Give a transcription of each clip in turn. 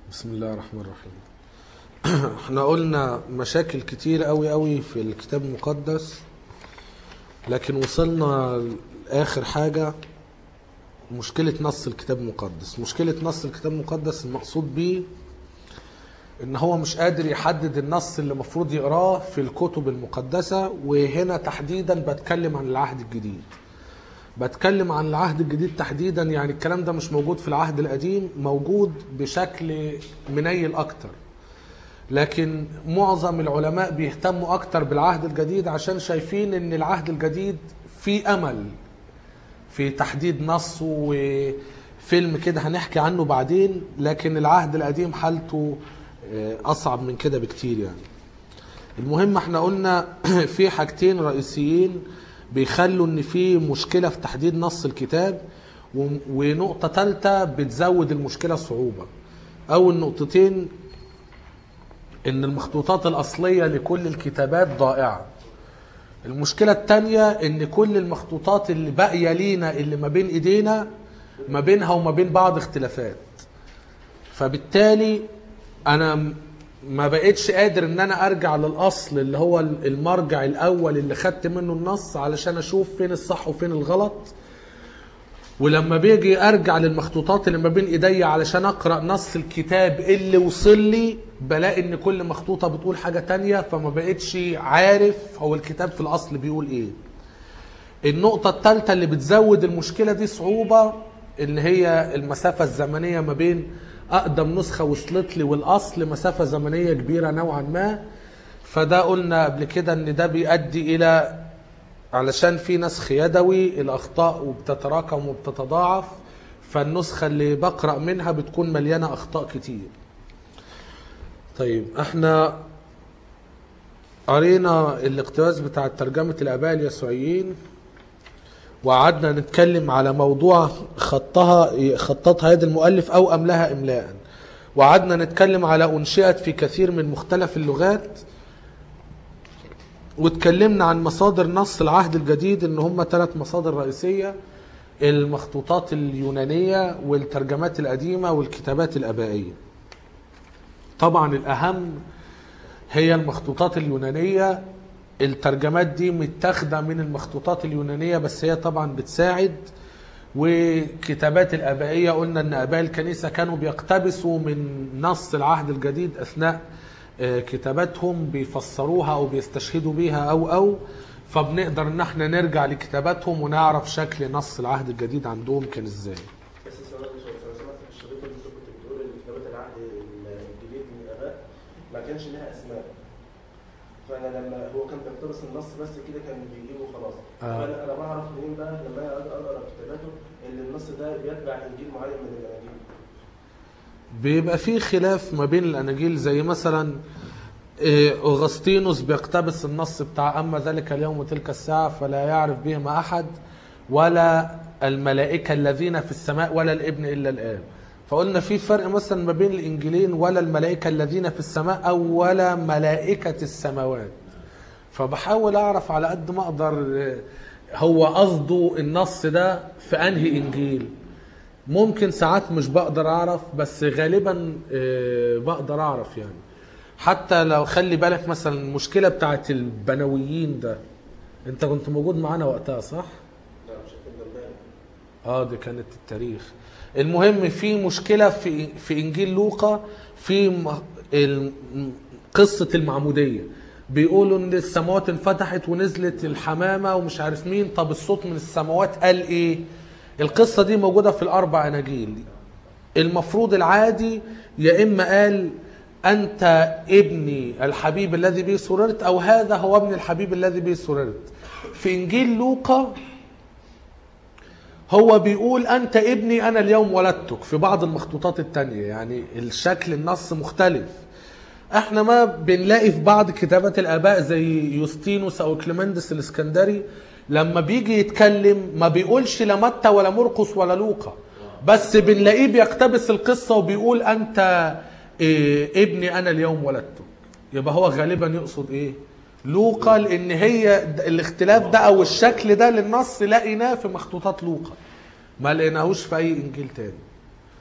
بسم الله الرحمن الرحيم احنا قلنا مشاكل كتير قوي قوي في الكتاب المقدس لكن وصلنا لاخر حاجة مشكلة نص الكتاب المقدس مشكلة نص الكتاب المقدس المقصود بيه ان هو مش قادر يحدد النص اللي المفروض يقراه في الكتب المقدسة وهنا تحديدا بتكلم عن العهد الجديد بتكلم عن العهد الجديد تحديدا يعني الكلام ده مش موجود في العهد القديم موجود بشكل منيل اكتر لكن معظم العلماء بيهتموا اكتر بالعهد الجديد عشان شايفين ان العهد الجديد فيه امل في تحديد نصه وفيلم كده هنحكي عنه بعدين لكن العهد القديم حالته اصعب من كده بكتير يعني المهم احنا قلنا في حاجتين رئيسيين بيخلوا ان في مشكله في تحديد نص الكتاب ونقطه ثالثه بتزود المشكله صعوبه اول نقطتين ان المخطوطات الاصليه لكل الكتابات ضائعه المشكله الثانيه ان كل المخطوطات اللي باقيه لينا اللي ما بين ايدينا ما بينها وما بين بعض اختلافات فبالتالي انا ما بقتش قادر ان انا ارجع للاصل اللي هو المرجع الاول اللي خدت منه النص علشان اشوف فين الصح وفين الغلط ولما بيجي ارجع للمخطوطات اللي ما بين ايديا علشان اقرا نص الكتاب اللي وصل لي بلاقي ان كل مخطوطه بتقول حاجه تانية فما بقتش عارف هو الكتاب في الاصل بيقول ايه النقطة الثالثة اللي بتزود المشكلة دي صعوبة اللي هي المسافة الزمنية ما بين اقدم نسخه وصلت لي والاصل مسافه زمنيه كبيره نوعا ما فده قلنا قبل كده ان ده بيؤدي الى علشان في نسخ يدوي الاخطاء وبتتراكم وبتتضاعف فالنسخه اللي بقرا منها بتكون مليانه اخطاء كتير طيب احنا قرينا الاقتباس بتاع ترجمه الاباء اليسوعيين وقعدنا نتكلم على موضوع خطها خطتها يد المؤلف او املاها املاء وقعدنا نتكلم على انشئت في كثير من مختلف اللغات واتكلمنا عن مصادر نص العهد الجديد ان هم ثلاث مصادر رئيسيه المخطوطات اليونانيه والترجمات القديمه والكتابات الابائيه طبعا الاهم هي المخطوطات اليونانيه الترجمات دي متاخده من المخطوطات اليونانيه بس هي طبعا بتساعد وكتابات الابائيه قلنا ان اباء الكنيسه كانوا بيقتبسوا من نص العهد الجديد اثناء كتاباتهم بيفسروها او بيستشهدوا بيها او او فبنقدر ان احنا نرجع لكتاباتهم ونعرف شكل نص العهد الجديد عندهم كان ازاي بس السؤال ده سؤال سؤال سمعت في الشريط اللي انت كنت بتقول ان كتابات العهد الجديد من الاباء ما كانش لها اسماء فانا لما هو كان بيقتبس النص بس كده كان بيجيبه خلاص آه. فانا انا بعرف منين بقى لما انا اجي اقرا كتاباته ان النص ده بيتبع انجيل معين من الاناجيل بيبقى في خلاف ما بين الاناجيل زي مثلا إيه، اغسطينوس بيقتبس النص بتاع اما ذلك اليوم وتلك الساعه فلا يعرف بهما احد ولا الملائكه الذين في السماء ولا الابن الا الاب فقلنا في فرق مثلا ما بين الانجيلين ولا الملائكه الذين في السماء او ولا ملائكه السماوات فبحاول اعرف على قد ما اقدر إيه، هو قصده النص ده في انهي انجيل ممكن ساعات مش بقدر اعرف بس غالبا آه، بقدر اعرف يعني حتى لو خلي بالك مثلا المشكله بتاعت البنويين ده انت كنت موجود معانا وقتها صح لا مش هتفضل بالي اه دي كانت التاريخ المهم في مشكله في في انجيل لوقا في م- ال- قصه المعموديه بيقولوا ان السماوات انفتحت ونزلت الحمامه ومش عارف مين طب الصوت من السماوات قال ايه القصه دي موجوده في الاربع اناجيل المفروض العادي يا اما قال انت ابني الحبيب الذي به سررت او هذا هو ابن الحبيب الذي به سررت في انجيل لوقا هو بيقول انت ابني انا اليوم ولدتك في بعض المخطوطات التانية يعني الشكل النص مختلف احنا ما بنلاقي في بعض كتابات الاباء زي يوستينوس او كليمندس الاسكندري لما بيجي يتكلم ما بيقولش لا متى ولا مرقس ولا لوقا بس بنلاقيه بيقتبس القصه وبيقول انت إيه ابني انا اليوم ولدتك يبقى هو غالبا يقصد ايه لوقا لان هي د- الاختلاف ده او الشكل ده للنص لقيناه في مخطوطات لوقا ما لقيناهوش في اي انجيل تاني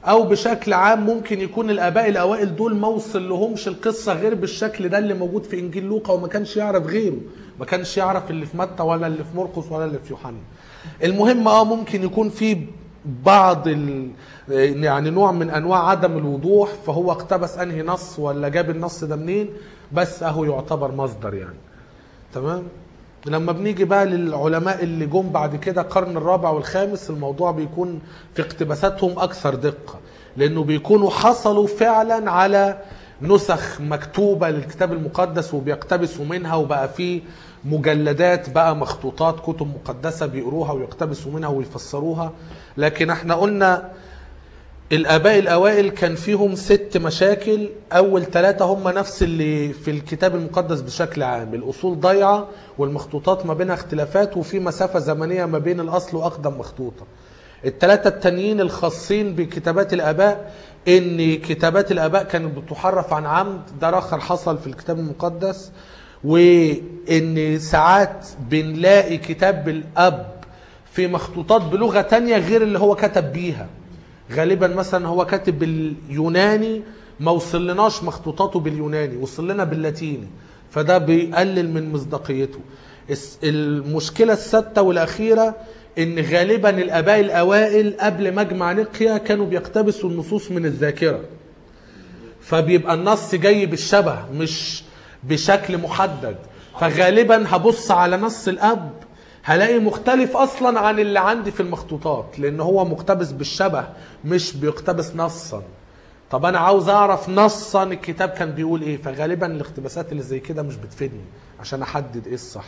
او بشكل عام ممكن يكون الاباء الاوائل دول ما وصل لهمش القصه غير بالشكل ده اللي موجود في انجيل لوقا وما كانش يعرف غيره ما كانش يعرف اللي في متى ولا اللي في مرقس ولا اللي في يوحنا المهم اه ممكن يكون في بعض ال... يعني نوع من انواع عدم الوضوح فهو اقتبس انهي نص ولا جاب النص ده منين بس اهو يعتبر مصدر يعني تمام لما بنيجي بقى للعلماء اللي جم بعد كده القرن الرابع والخامس الموضوع بيكون في اقتباساتهم اكثر دقه لانه بيكونوا حصلوا فعلا على نسخ مكتوبه للكتاب المقدس وبيقتبسوا منها وبقى في مجلدات بقى مخطوطات كتب مقدسه بيقروها ويقتبسوا منها ويفسروها لكن احنا قلنا الاباء الاوائل كان فيهم ست مشاكل اول ثلاثه هم نفس اللي في الكتاب المقدس بشكل عام الاصول ضايعه والمخطوطات ما بينها اختلافات وفي مسافه زمنيه ما بين الاصل واقدم مخطوطه الثلاثه التانيين الخاصين بكتابات الاباء ان كتابات الاباء كانت بتحرف عن عمد ده رخر حصل في الكتاب المقدس وان ساعات بنلاقي كتاب الاب في مخطوطات بلغه تانية غير اللي هو كتب بيها غالبا مثلا هو كاتب باليوناني ما وصلناش مخطوطاته باليوناني وصل لنا باللاتيني فده بيقلل من مصداقيته الس- المشكلة السادسة والأخيرة إن غالبا الآباء الأوائل قبل مجمع نقيا كانوا بيقتبسوا النصوص من الذاكرة فبيبقى النص جاي بالشبه مش بشكل محدد فغالبا هبص على نص الاب هلاقي مختلف اصلا عن اللي عندي في المخطوطات لان هو مقتبس بالشبه مش بيقتبس نصا طب انا عاوز اعرف نصا الكتاب كان بيقول ايه فغالبا الاقتباسات اللي زي كده مش بتفيدني عشان احدد ايه الصح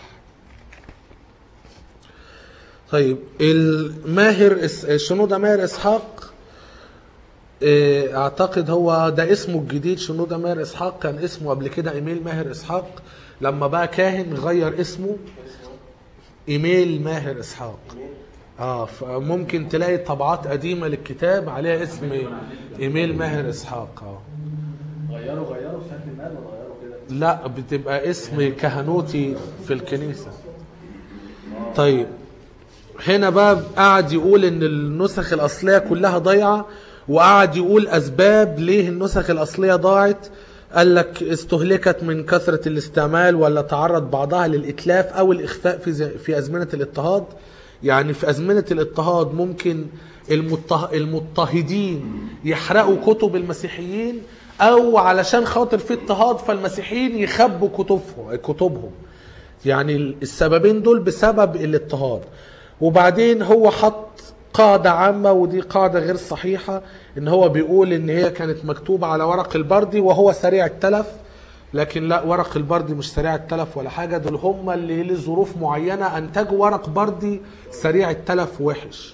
طيب الماهر إس- شنودة ماهر اسحاق إيه، اعتقد هو ده اسمه الجديد شنودة ماهر اسحاق كان اسمه قبل كده ايميل ماهر اسحاق لما بقى كاهن غير اسمه ايميل ماهر اسحاق اه فممكن تلاقي طبعات قديمه للكتاب عليها اسم ايميل ماهر اسحاق اه غيروا غيروا في شكل المال ولا غيروا كده؟ لا بتبقى اسم كهنوتي في الكنيسه طيب هنا بقى قعد يقول ان النسخ الاصليه كلها ضايعه وقعد يقول اسباب ليه النسخ الاصليه ضاعت قال لك استهلكت من كثره الاستعمال ولا تعرض بعضها للاتلاف او الاخفاء في ز- في ازمنه الاضطهاد يعني في ازمنه الاضطهاد ممكن المضطه- المضطهدين يحرقوا كتب المسيحيين او علشان خاطر في اضطهاد فالمسيحيين يخبوا كتبهم كتبهم يعني السببين دول بسبب الاضطهاد وبعدين هو حط قاعدة عامة ودي قاعدة غير صحيحة ان هو بيقول ان هي كانت مكتوبة على ورق البردي وهو سريع التلف لكن لا ورق البردي مش سريع التلف ولا حاجة دول هم اللي لظروف معينة انتجوا ورق بردي سريع التلف وحش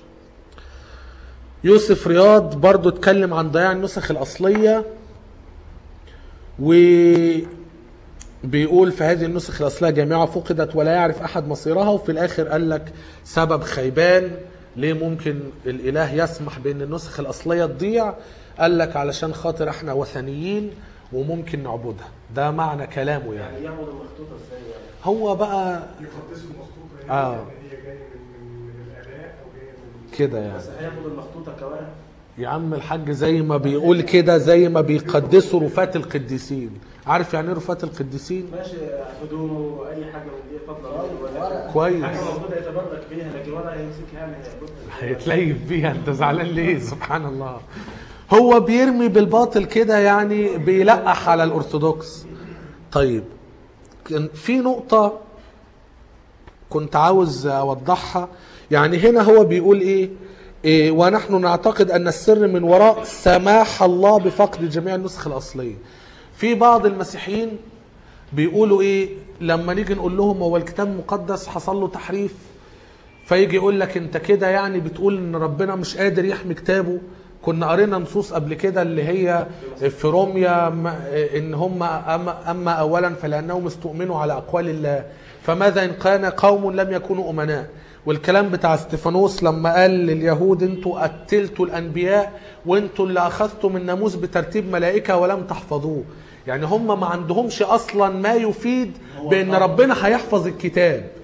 يوسف رياض برضو اتكلم عن ضياع النسخ الأصلية و بيقول في هذه النسخ الأصلية جميعها فقدت ولا يعرف أحد مصيرها وفي الآخر قال لك سبب خيبان ليه ممكن الإله يسمح بأن النسخ الأصلية تضيع قال لك علشان خاطر احنا وثنيين وممكن نعبدها ده معنى كلامه يعني يعني يعملوا المخطوطه ازاي يعني؟ هو بقى يقدسوا المخطوطه آه. يعني هي جايه من من من الاباء او جايه من كده يعني بس هياخدوا المخطوطه كواقع يا عم الحاج زي ما بيقول كده زي ما بيقدسوا رفات القديسين عارف يعني ايه رفات القديسين ماشي هدومه اي حاجه من دي فضلا ولا كويس حاجه موجوده يتبرك بيها لكن ولا هيمسكها يعني هياخدها. هيتليف بيها انت زعلان ليه سبحان الله هو بيرمي بالباطل كده يعني بيلقح على الارثوذكس طيب كان في نقطة كنت عاوز اوضحها يعني هنا هو بيقول ايه, إيه ونحن نعتقد ان السر من وراء سماح الله بفقد جميع النسخ الاصلية في بعض المسيحيين بيقولوا ايه لما نيجي نقول لهم هو الكتاب المقدس حصل له تحريف فيجي يقول لك انت كده يعني بتقول ان ربنا مش قادر يحمي كتابه كنا قرينا نصوص قبل كده اللي هي في روميا ما- ان هم اما, أما اولا فلانهم استؤمنوا على اقوال الله فماذا ان كان قوم لم يكونوا امناء والكلام بتاع استفانوس لما قال لليهود انتوا قتلتوا الانبياء وانتوا اللي اخذتم الناموس بترتيب ملائكه ولم تحفظوه يعني هم ما عندهمش اصلا ما يفيد بان ربنا هيحفظ الكتاب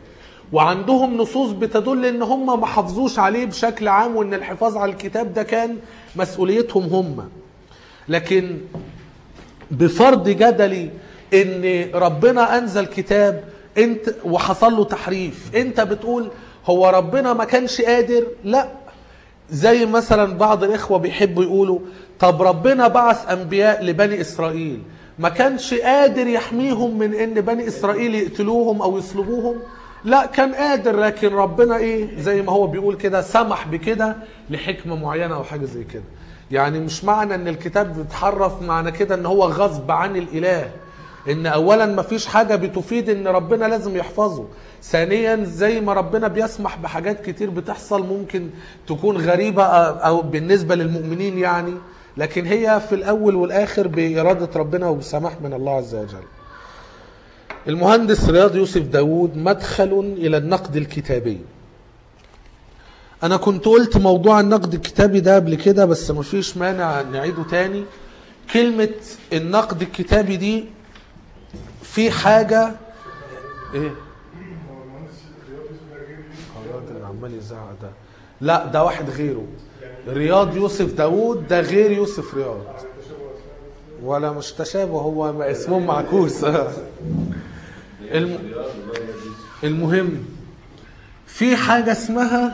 وعندهم نصوص بتدل ان هم ما حافظوش عليه بشكل عام وان الحفاظ على الكتاب ده كان مسؤوليتهم هم لكن بفرض جدلي ان ربنا انزل كتاب انت وحصل له تحريف انت بتقول هو ربنا ما كانش قادر لا زي مثلا بعض الاخوه بيحبوا يقولوا طب ربنا بعث انبياء لبني اسرائيل ما كانش قادر يحميهم من ان بني اسرائيل يقتلوهم او يصلبوهم لا كان قادر لكن ربنا ايه زي ما هو بيقول كده سمح بكده لحكمه معينه او حاجه زي كده يعني مش معنى ان الكتاب بيتحرف معنى كده ان هو غصب عن الاله ان اولا ما فيش حاجه بتفيد ان ربنا لازم يحفظه ثانيا زي ما ربنا بيسمح بحاجات كتير بتحصل ممكن تكون غريبه او بالنسبه للمؤمنين يعني لكن هي في الاول والاخر باراده ربنا وبسماح من الله عز وجل المهندس رياض يوسف داوود مدخل الى النقد الكتابي انا كنت قلت موضوع النقد الكتابي ده قبل كده بس مفيش مانع نعيده تاني كلمة النقد الكتابي دي في حاجة ايه هو المهندس رياض يوسف ده جاي الراجل اللي عمال يزعق ده لا ده واحد غيره رياض يوسف داوود ده غير يوسف رياض على تشابه اسماء بس ولا مش تشابه هو ما اسمهم معكوس الم... المهم في حاجة اسمها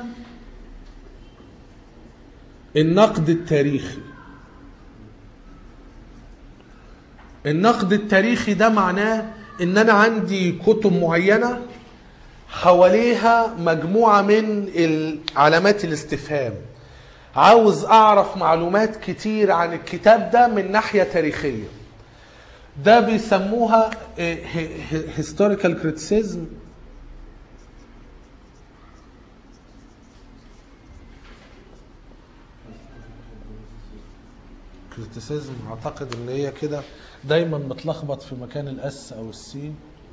النقد التاريخي النقد التاريخي ده معناه ان انا عندي كتب معينة حواليها مجموعة من ال- علامات الاستفهام عاوز اعرف معلومات كتير عن الكتاب ده من ناحية تاريخية ده بيسموها هيستوريكال كريتيسيزم كريتيسيزم اعتقد ان هي كده دايما متلخبط في مكان الاس او السي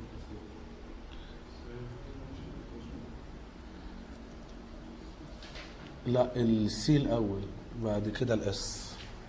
لا السي الاول بعد كده الاس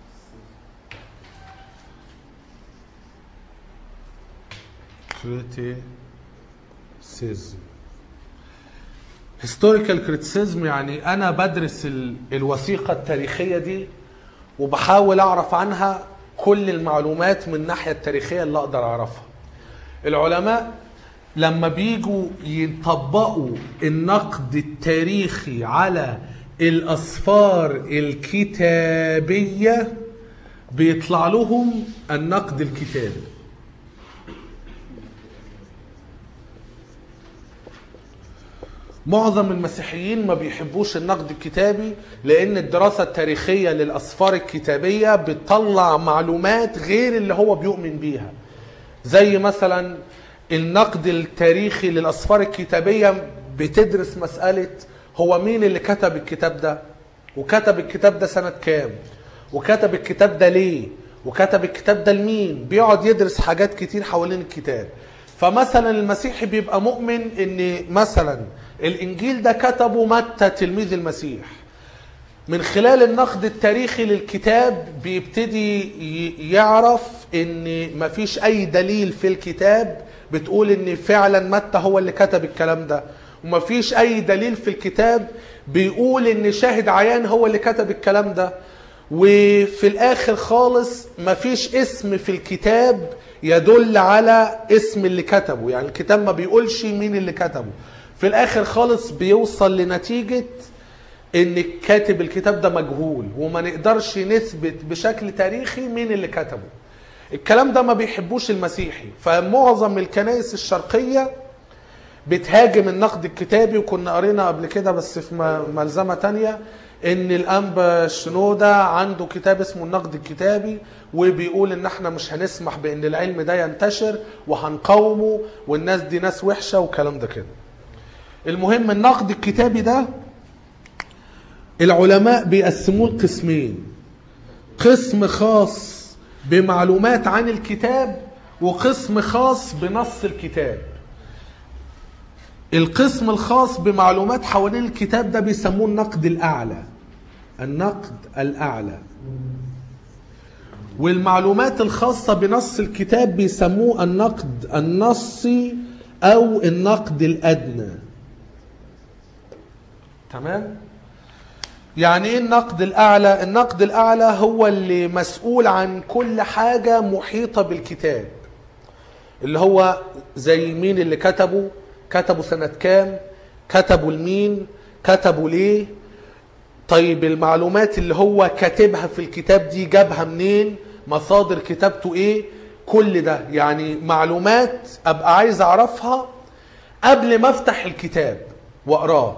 كريتيسيزم هيستوريكال كريتيسيزم يعني انا بدرس ال- الوثيقه التاريخيه دي وبحاول اعرف عنها كل المعلومات من الناحيه التاريخيه اللي اقدر اعرفها العلماء لما بيجوا يطبقوا النقد التاريخي على الاسفار الكتابيه بيطلع لهم النقد الكتابي معظم المسيحيين ما بيحبوش النقد الكتابي لان الدراسة التاريخية للأسفار الكتابية بتطلع معلومات غير اللي هو بيؤمن بيها زي مثلا النقد التاريخي للأسفار الكتابية بتدرس مسألة هو مين اللي كتب الكتاب ده وكتب الكتاب ده سنة كام وكتب الكتاب ده ليه وكتب الكتاب ده لمين بيقعد يدرس حاجات كتير حوالين الكتاب فمثلا المسيحي بيبقى مؤمن ان مثلا الانجيل ده كتبه متى تلميذ المسيح من خلال النقد التاريخي للكتاب بيبتدي ي- يعرف ان مفيش اي دليل في الكتاب بتقول ان فعلا متى هو اللي كتب الكلام ده ومفيش اي دليل في الكتاب بيقول ان شاهد عيان هو اللي كتب الكلام ده وفي الاخر خالص مفيش اسم في الكتاب يدل على اسم اللي كتبه يعني الكتاب ما بيقولش مين اللي كتبه في الاخر خالص بيوصل لنتيجة ان كاتب الكتاب ده مجهول وما نقدرش نثبت بشكل تاريخي مين اللي كتبه الكلام ده ما بيحبوش المسيحي فمعظم الكنائس الشرقية بتهاجم النقد الكتابي وكنا قرينا قبل كده بس في م- ملزمة تانية ان الانبا شنودة عنده كتاب اسمه النقد الكتابي وبيقول ان احنا مش هنسمح بان العلم ده ينتشر وهنقاومه والناس دي ناس وحشة وكلام ده كده المهم النقد الكتابي ده العلماء بيقسموه لقسمين قسم خاص بمعلومات عن الكتاب وقسم خاص بنص الكتاب القسم الخاص بمعلومات حوالين الكتاب ده بيسموه النقد الأعلى النقد الأعلى والمعلومات الخاصة بنص الكتاب بيسموه النقد النصي أو النقد الأدنى تمام يعني ايه النقد الاعلى النقد الاعلى هو اللي مسؤول عن كل حاجه محيطه بالكتاب اللي هو زي مين اللي كتبه كتبوا سنه كام كتبوا لمين كتبوا ليه طيب المعلومات اللي هو كاتبها في الكتاب دي جابها منين مصادر كتابته ايه كل ده يعني معلومات ابقى عايز اعرفها قبل ما افتح الكتاب واقراه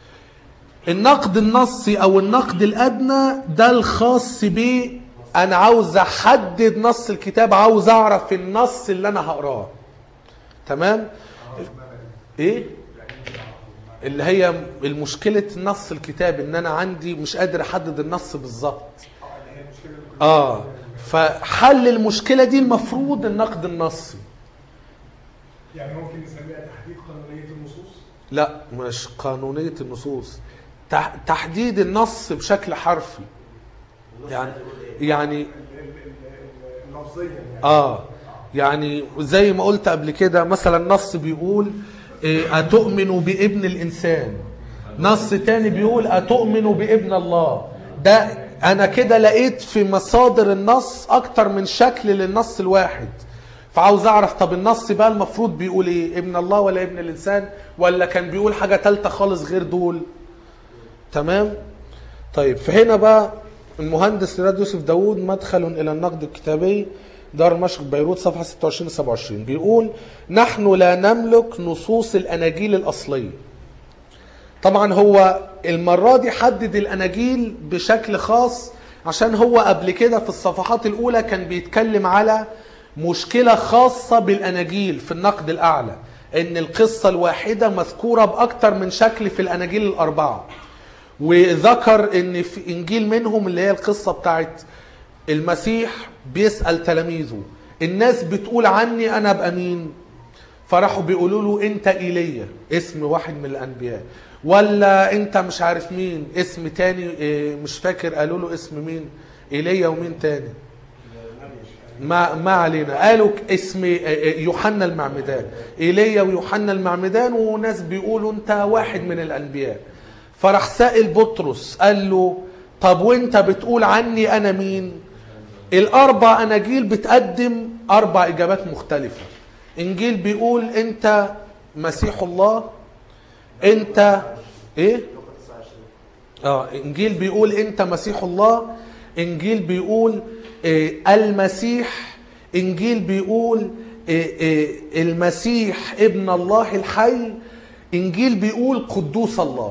النقد النصي او النقد الادنى ده الخاص بيه انا عاوز احدد نص الكتاب عاوز اعرف النص اللي انا هقراه تمام ايه اللي هي المشكلة نص الكتاب ان انا عندي مش قادر احدد النص بالظبط اه فحل المشكلة دي المفروض النقد النصي يعني ممكن نسميها تحديد قانونية النصوص لا مش قانونية النصوص تح- تحديد النص بشكل حرفي النص يعني هيقول ايه؟ يعني ال- ال- ال- ال- لفظيا يعني اه يعني زي ما قلت قبل كده مثلا نص بيقول إيه، أتؤمن بابن الإنسان نص تاني بيقول أتؤمن بابن الله ده أنا كده لقيت في مصادر النص أكتر من شكل للنص الواحد فعاوز أعرف طب النص بقى المفروض بيقول إيه ابن الله ولا ابن الإنسان ولا كان بيقول حاجة تالتة خالص غير دول تمام طيب فهنا بقى المهندس رياض يوسف داوود مدخل الى النقد الكتابي دار المشرق بيروت صفحه 26 27 بيقول نحن لا نملك نصوص الاناجيل الاصليه طبعا هو المره دي حدد الاناجيل بشكل خاص عشان هو قبل كده في الصفحات الاولى كان بيتكلم على مشكله خاصه بالاناجيل في النقد الاعلى ان القصه الواحده مذكوره باكتر من شكل في الاناجيل الاربعه وذكر ان في انجيل منهم اللي هي القصه بتاعت المسيح بيسال تلاميذه الناس بتقول عني انا ابقى مين فراحوا بيقولوا له انت ايليا اسم واحد من الانبياء ولا انت مش عارف مين اسم تاني إيه، مش فاكر قالوا له اسم مين ايليا ومين تاني ما ما علينا قالوا اسم يوحنا المعمدان ايليا ويوحنا المعمدان وناس بيقولوا انت واحد من الانبياء فراح سائل بطرس قال له طب وانت بتقول عني انا مين الاربع اناجيل بتقدم اربع اجابات مختلفه انجيل بيقول انت مسيح الله انت ايه لوقا 29 اه انجيل بيقول انت مسيح الله انجيل بيقول إيه المسيح انجيل بيقول إيه إيه المسيح ابن الله الحي انجيل بيقول قدوس الله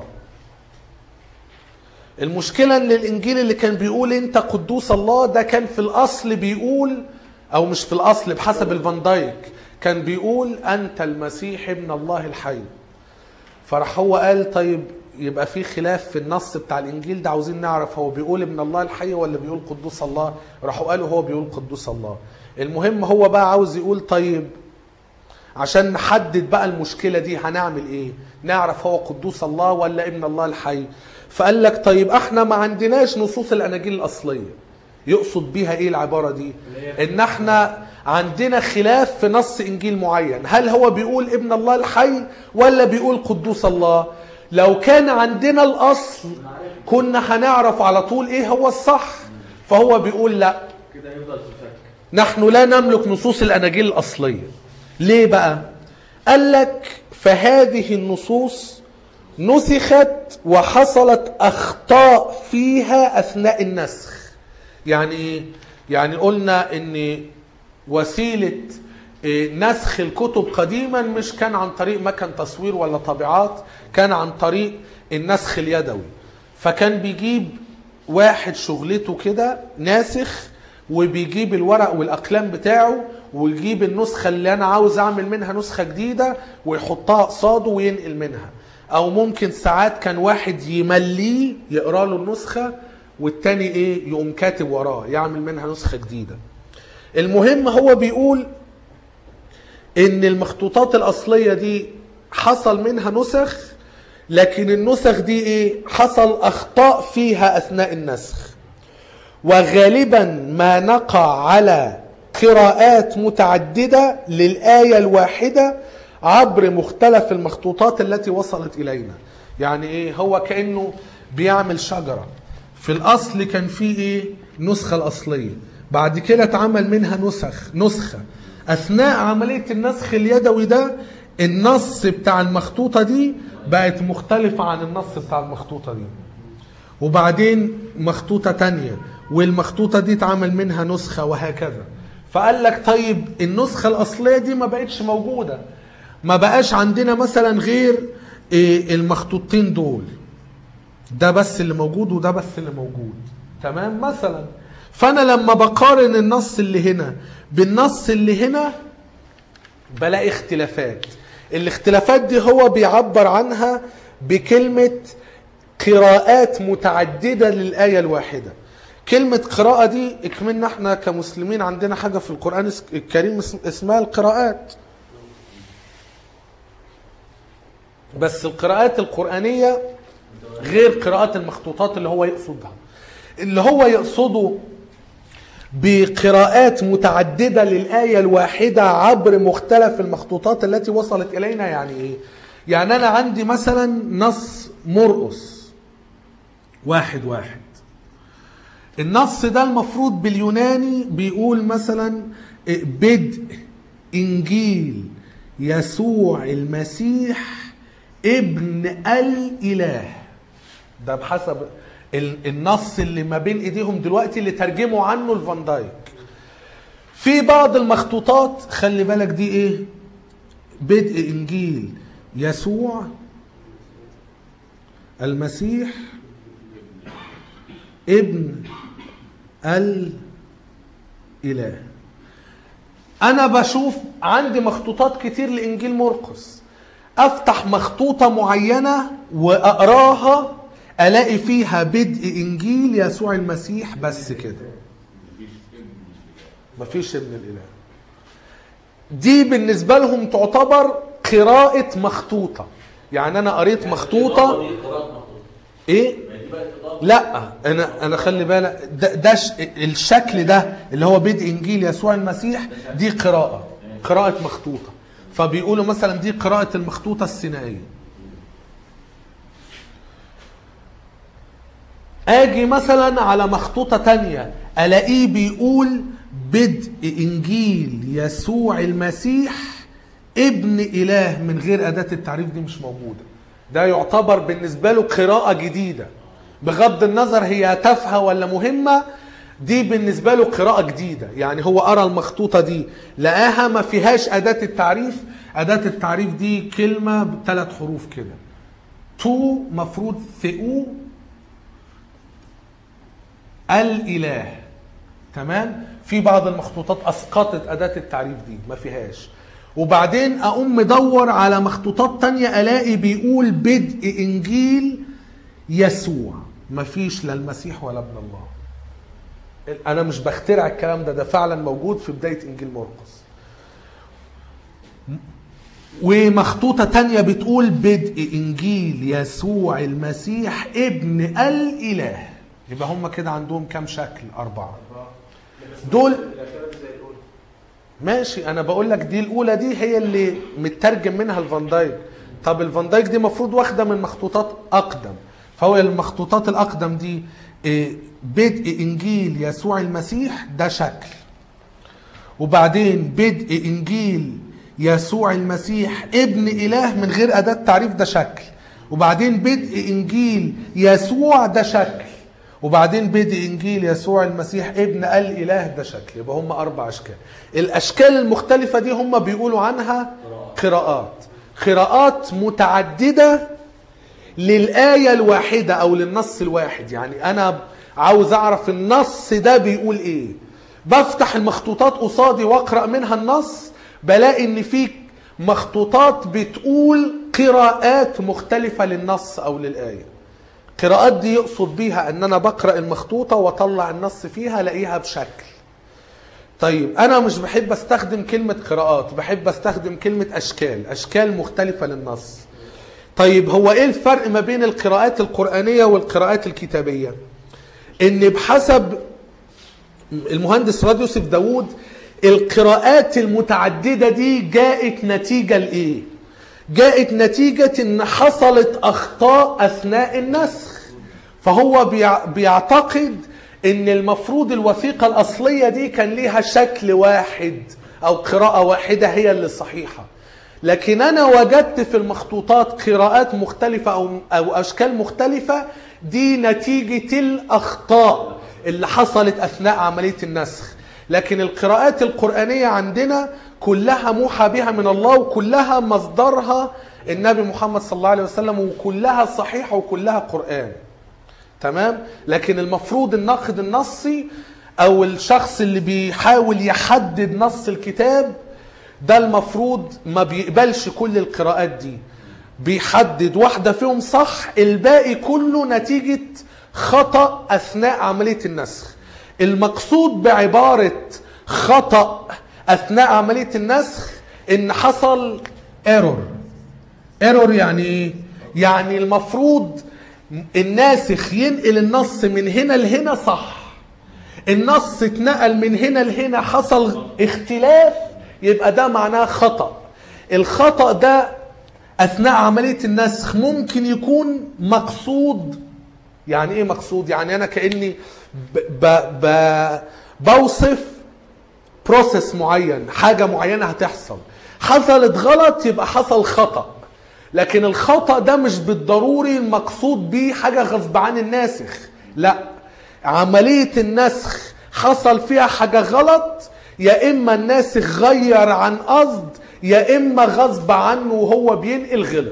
المشكلة ان الانجيل اللي كان بيقول انت قدوس الله ده كان في الاصل بيقول او مش في الاصل بحسب الفان دايك كان بيقول انت المسيح ابن الله الحي فراح هو قال طيب يبقى في خلاف في النص بتاع الانجيل ده عاوزين نعرف هو بيقول ابن الله الحي ولا بيقول قدوس الله راحوا قالوا هو بيقول قدوس الله المهم هو بقى عاوز يقول طيب عشان نحدد بقى المشكلة دي هنعمل ايه نعرف هو قدوس الله ولا ابن الله الحي فقال لك طيب احنا ما عندناش نصوص الاناجيل الاصلية يقصد بيها ايه العبارة دي ان احنا عندنا خلاف في نص انجيل معين هل هو بيقول ابن الله الحي ولا بيقول قدوس الله لو كان عندنا الاصل كنا هنعرف على طول ايه هو الصح فهو بيقول لا كده يفضل في شك نحن لا نملك نصوص الاناجيل الاصليه ليه بقى قال لك فهذه النصوص نسخت وحصلت اخطاء فيها اثناء النسخ يعني إيه؟ يعني قلنا ان وسيله إيه، نسخ الكتب قديما مش كان عن طريق مكن تصوير ولا طابعات كان عن طريق النسخ اليدوي فكان بيجيب واحد شغلته كده ناسخ وبيجيب الورق والاقلام بتاعه ويجيب النسخه اللي انا عاوز اعمل منها نسخه جديده ويحطها قصاده وينقل منها او ممكن ساعات كان واحد يمليه يقرا له النسخه والتاني ايه يقوم كاتب وراه يعمل منها نسخه جديده المهم هو بيقول ان المخطوطات الاصليه دي حصل منها نسخ لكن النسخ دي ايه حصل اخطاء فيها اثناء النسخ وغالبا ما نقع على قراءات متعدده للايه الواحده عبر مختلف المخطوطات التي وصلت الينا يعني ايه هو كانه بيعمل شجره في الاصل كان في ايه النسخه الاصليه بعد كده اتعمل منها نسخ نسخه اثناء عمليه النسخ اليدوي ده النص بتاع المخطوطه دي بقت مختلفه عن النص بتاع المخطوطه دي وبعدين مخطوطة تانية والمخطوطة دي اتعمل منها نسخة وهكذا فقال لك طيب النسخة الأصلية دي ما بقتش موجودة ما بقاش عندنا مثلا غير إيه، المخطوطين دول ده بس اللي موجود وده بس اللي موجود تمام مثلا فأنا لما بقارن النص اللي هنا بالنص اللي هنا بلاقي اختلافات الاختلافات دي هو بيعبر عنها بكلمة قراءات متعددة للآية الواحدة كلمة قراءة دي اكملنا احنا كمسلمين عندنا حاجة في القرآن اس- الكريم اس- اسمها القراءات بس القراءات القرآنية غير قراءات المخطوطات اللي هو يقصدها اللي هو يقصده بقراءات متعددة للآية الواحدة عبر مختلف المخطوطات التي وصلت إلينا يعني إيه؟ يعني أنا عندي مثلا نص مرقس واحد واحد النص ده المفروض باليوناني بيقول مثلا بدء إنجيل يسوع المسيح ابن الإله ده بحسب ال- النص اللي ما بين ايديهم دلوقتي اللي ترجموا عنه الفان دايك في بعض المخطوطات خلي بالك دي ايه بدء انجيل يسوع المسيح ابن الاله انا بشوف عندي مخطوطات كتير لانجيل مرقس افتح مخطوطه معينه واقراها الاقي فيها بدء انجيل يسوع المسيح بس كده مفيش ابن الاله دي بالنسبه لهم تعتبر قراءه مخطوطه يعني انا قريت مخطوطه دي قراءة مخطوطة ايه ما دي بقت إضافة لا انا انا خلي بالك ده, ده ش- الشكل ده اللي هو بدء انجيل يسوع المسيح دي قراءه قراءه مخطوطه فبيقولوا مثلا دي قراءه المخطوطه السينائيه اجي مثلا على مخطوطه تانية الاقيه بيقول بدء انجيل يسوع المسيح ابن اله من غير اداه التعريف دي مش موجوده ده يعتبر بالنسبه له قراءه جديده بغض النظر هي تافهه ولا مهمه دي بالنسبه له قراءه جديده يعني هو قرا المخطوطه دي لقاها ما فيهاش اداه التعريف اداه التعريف دي كلمه بثلاث حروف كده تو مفروض ثقو الاله تمام في بعض المخطوطات اسقطت اداه التعريف دي ما فيهاش وبعدين اقوم مدور على مخطوطات تانية الاقي بيقول بدء انجيل يسوع ما فيش لا المسيح ولا ابن الله انا مش بخترع الكلام ده ده فعلا موجود في بدايه انجيل مرقس ومخطوطة تانية بتقول بدء إنجيل يسوع المسيح ابن الإله يبقى هم كده عندهم كام شكل أربعة دول الأخيرة دي زي الأولى ماشي أنا بقول لك دي الأولى دي هي اللي مترجم منها الفان دايك طب الفان دايك دي مفروض واخدة من مخطوطات أقدم فهو المخطوطات الأقدم دي إيه، بدء إنجيل يسوع المسيح ده شكل وبعدين بدء انجيل يسوع المسيح ابن اله من غير اداه تعريف ده شكل وبعدين بدء انجيل يسوع ده شكل وبعدين بدء انجيل يسوع المسيح ابن الاله ده شكل يبقى هم اربع اشكال الاشكال المختلفه دي هم بيقولوا عنها قراءات قراءات متعدده للآية الواحدة أو للنص الواحد يعني أنا عاوز أعرف النص ده بيقول إيه بفتح المخطوطات قصادي وأقرأ منها النص بلاقي إن في مخطوطات بتقول قراءات مختلفة للنص أو للآية قراءات دي يقصد بيها أن أنا بقرأ المخطوطة وأطلع النص فيها ألاقيها بشكل طيب انا مش بحب استخدم كلمة قراءات بحب استخدم كلمة اشكال اشكال مختلفة للنص طيب هو ايه الفرق ما بين القراءات القرآنية والقراءات الكتابية ان بحسب المهندس راد يوسف داوود القراءات المتعددة دي جاءت نتيجة لايه جاءت نتيجة ان حصلت اخطاء اثناء النسخ فهو بيع- بيعتقد ان المفروض الوثيقة الاصلية دي كان ليها شكل واحد او قراءة واحدة هي اللي صحيحة لكن انا وجدت في المخطوطات قراءات مختلفة او او اشكال مختلفة دي نتيجة الاخطاء اللي حصلت اثناء عملية النسخ لكن القراءات القرآنية عندنا كلها موحى بها من الله وكلها مصدرها النبي محمد صلى الله عليه وسلم وكلها صحيحة وكلها قرآن تمام لكن المفروض الناقد النصي او الشخص اللي بيحاول يحدد نص الكتاب ده المفروض ما بيقبلش كل القراءات دي بيحدد واحدة فيهم صح الباقي كله نتيجة خطأ أثناء عملية النسخ المقصود بعبارة خطأ أثناء عملية النسخ إن حصل ايرور ايرور يعني ايه؟ يعني المفروض الناسخ ينقل النص من هنا لهنا صح النص اتنقل من هنا لهنا حصل اختلاف يبقى ده معناه خطأ الخطأ ده أثناء عملية النسخ ممكن يكون مقصود يعني ايه مقصود يعني انا كاني ب ب ب بوصف بروسيس معين حاجه معينه هتحصل حصلت غلط يبقى حصل خطا لكن الخطا ده مش بالضروري المقصود بيه حاجه غصب عن الناسخ لا عمليه النسخ حصل فيها حاجه غلط يا اما الناسخ غير عن قصد يا اما غصب عنه وهو بينقل غلط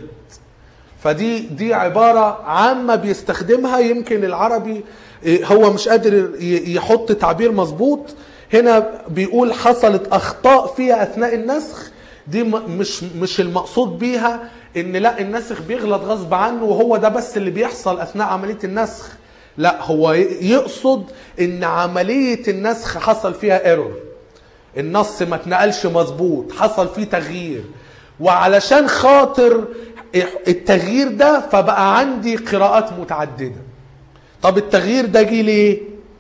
فدي دي عبارة عامة بيستخدمها يمكن العربي إيه، هو مش قادر ي- يحط تعبير مظبوط هنا بيقول حصلت أخطاء فيها أثناء النسخ دي م- مش مش المقصود بيها ان لا الناسخ بيغلط غصب عنه وهو ده بس اللي بيحصل اثناء عمليه النسخ لا هو ي- يقصد ان عمليه النسخ حصل فيها ايرور النص ما اتنقلش مظبوط حصل فيه تغيير وعلشان خاطر التغيير ده فبقى عندي قراءات متعدده طب التغيير ده جه ليه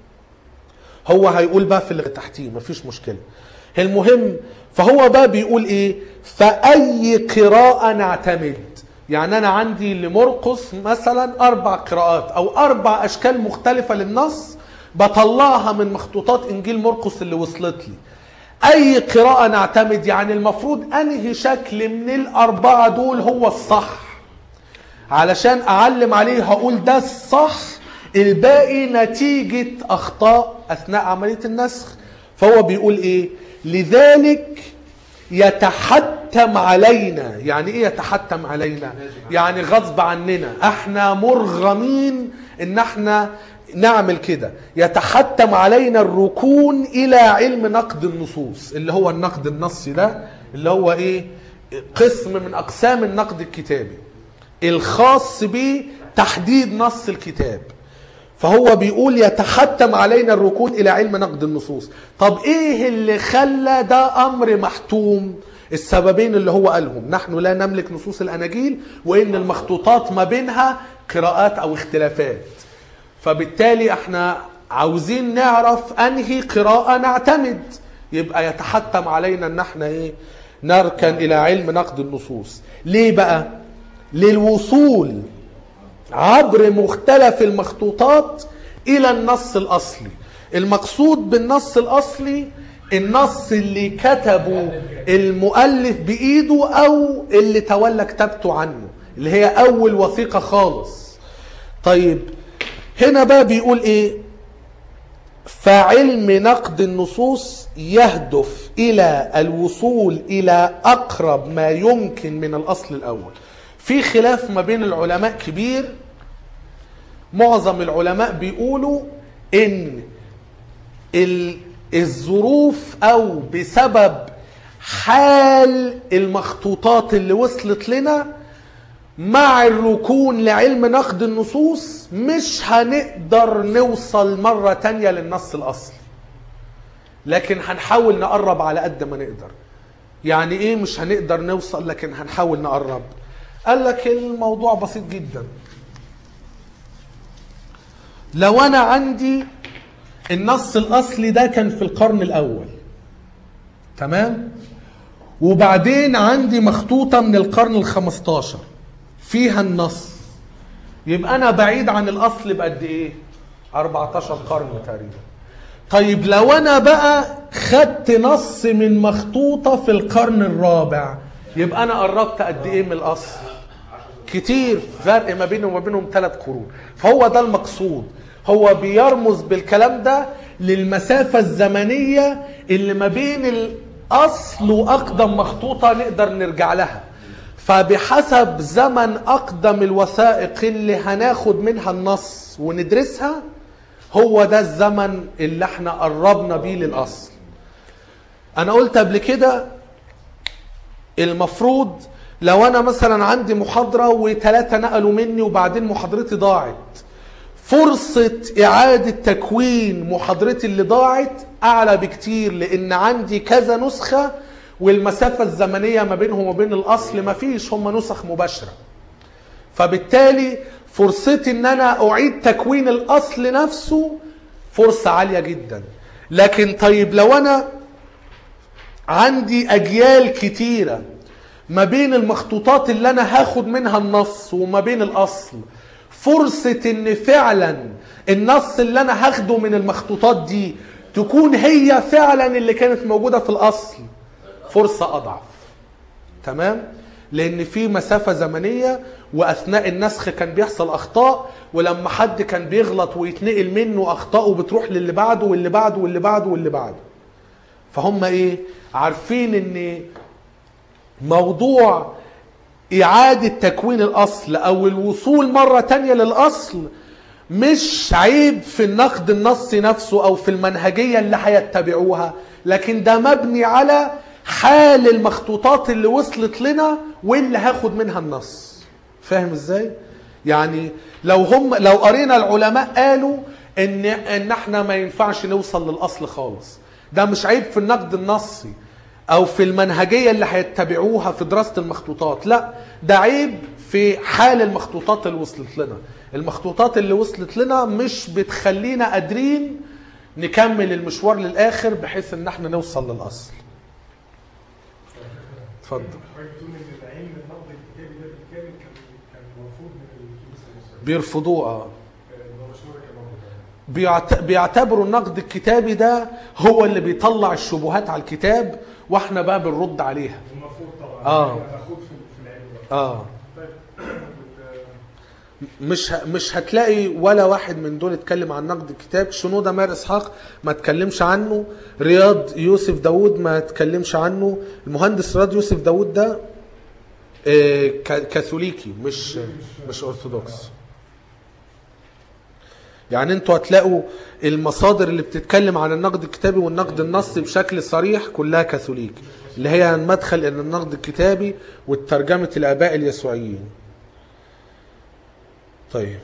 هو هيقول بقى في اللي تحتيه مفيش مشكله المهم فهو بقى بيقول ايه فاي قراءه نعتمد يعني انا عندي لمرقس مثلا اربع قراءات او اربع اشكال مختلفه للنص بطلعها من مخطوطات انجيل مرقس اللي وصلت لي اي قراءه نعتمد يعني المفروض انهي شكل من الاربعه دول هو الصح علشان اعلم عليه هقول ده الصح الباقي نتيجة اخطاء اثناء عملية النسخ فهو بيقول ايه لذلك يتحتم علينا يعني ايه يتحتم علينا يعني غصب عننا احنا مرغمين ان احنا نعمل كده يتحتم علينا الركون الى علم نقد النصوص اللي هو النقد النصي ده اللي هو ايه قسم من اقسام النقد الكتابي الخاص بتحديد نص الكتاب فهو بيقول يتحتم علينا الركون الى علم نقد النصوص طب ايه اللي خلى ده امر محتوم السببين اللي هو قالهم نحن لا نملك نصوص الاناجيل وان المخطوطات ما بينها قراءات او اختلافات فبالتالي احنا عاوزين نعرف انهي قراءة نعتمد يبقى يتحتم علينا ان احنا ايه نركن الى علم نقد النصوص ليه بقى للوصول عبر مختلف المخطوطات الى النص الاصلي المقصود بالنص الاصلي النص اللي كتبه المؤلف بايده او اللي تولى كتابته عنه اللي هي اول وثيقة خالص طيب هنا بقى بيقول ايه فعلم نقد النصوص يهدف الى الوصول الى اقرب ما يمكن من الاصل الاول في خلاف ما بين العلماء كبير معظم العلماء بيقولوا ان ال- الظروف او بسبب حال المخطوطات اللي وصلت لنا مع الركون لعلم نقد النصوص مش هنقدر نوصل مرة تانية للنص الأصلي لكن هنحاول نقرب على قد ما نقدر يعني ايه مش هنقدر نوصل لكن هنحاول نقرب قال لك الموضوع بسيط جدا لو انا عندي النص الاصلي ده كان في القرن الاول تمام وبعدين عندي مخطوطة من القرن الخمستاشر فيها النص يبقى أنا بعيد عن الأصل بقد إيه 14 قرن تقريبا طيب لو أنا بقى خدت نص من مخطوطة في القرن الرابع يبقى أنا قربت قد إيه من الأصل كتير فرق ما بينه وما بينهم ثلاث قرون فهو ده المقصود هو بيرمز بالكلام ده للمسافة الزمنية اللي ما بين الأصل وأقدم مخطوطة نقدر نرجع لها فبحسب زمن أقدم الوثائق اللي هناخد منها النص وندرسها هو ده الزمن اللي احنا قربنا بيه للأصل أنا قلت قبل كده المفروض لو انا مثلا عندي محاضرة وثلاثة نقلوا مني وبعدين محاضرتي ضاعت فرصة اعادة تكوين محاضرتي اللي ضاعت اعلى بكتير لان عندي كذا نسخة والمسافة الزمنية ما بينهم وبين الاصل ما فيش هم نسخ مباشرة فبالتالي فرصتي ان انا اعيد تكوين الاصل نفسه فرصة عالية جدا لكن طيب لو انا عندي اجيال كتيره ما بين المخطوطات اللي انا هاخد منها النص وما بين الاصل فرصة ان فعلا النص اللي انا هاخده من المخطوطات دي تكون هي فعلا اللي كانت موجودة في الاصل فرصة اضعف تمام لان في مسافة زمنية واثناء النسخ كان بيحصل اخطاء ولما حد كان بيغلط ويتنقل منه اخطائه بتروح للي بعده واللي بعده واللي بعده واللي بعده فهم ايه عارفين ان موضوع إعادة تكوين الأصل أو الوصول مرة تانية للأصل مش عيب في النقد النصي نفسه أو في المنهجية اللي هيتبعوها لكن ده مبني على حال المخطوطات اللي وصلت لنا واللي هاخد منها النص فاهم ازاي؟ يعني لو هم لو قرينا العلماء قالوا ان ان احنا ما ينفعش نوصل للاصل خالص ده مش عيب في النقد النصي او في المنهجيه اللي هيتبعوها في دراسه المخطوطات لا ده عيب في حال المخطوطات اللي وصلت لنا المخطوطات اللي وصلت لنا مش بتخلينا قادرين نكمل المشوار للاخر بحيث ان احنا نوصل للاصل اتفضل حضرتك بتقول ان العلم النقد الكتابي ده بالكامل كان كان مرفوض من الكنيسه المصريه بيرفضوه اه آه، ده مشهور كمان بيعت- بيعتبروا النقد الكتابي ده هو اللي بيطلع الشبهات على الكتاب واحنا بقى بنرد عليها ومرفوض طبعا آه. يعني مأخوذ في في العلم ده. اه طيب وال- مش ه- مش هتلاقي ولا واحد من دول اتكلم عن نقد الكتاب شنودة ماهر اسحاق ما اتكلمش عنه رياض يوسف داوود ما اتكلمش عنه المهندس رياض يوسف داوود ده آه، ك- كاثوليكي مش مش ارثوذكس يعني انتوا هتلاقوا المصادر اللي بتتكلم عن النقد الكتابي والنقد النصي بشكل صريح كلها كاثوليك اللي هي المدخل الى النقد الكتابي وترجمة الاباء اليسوعيين طيب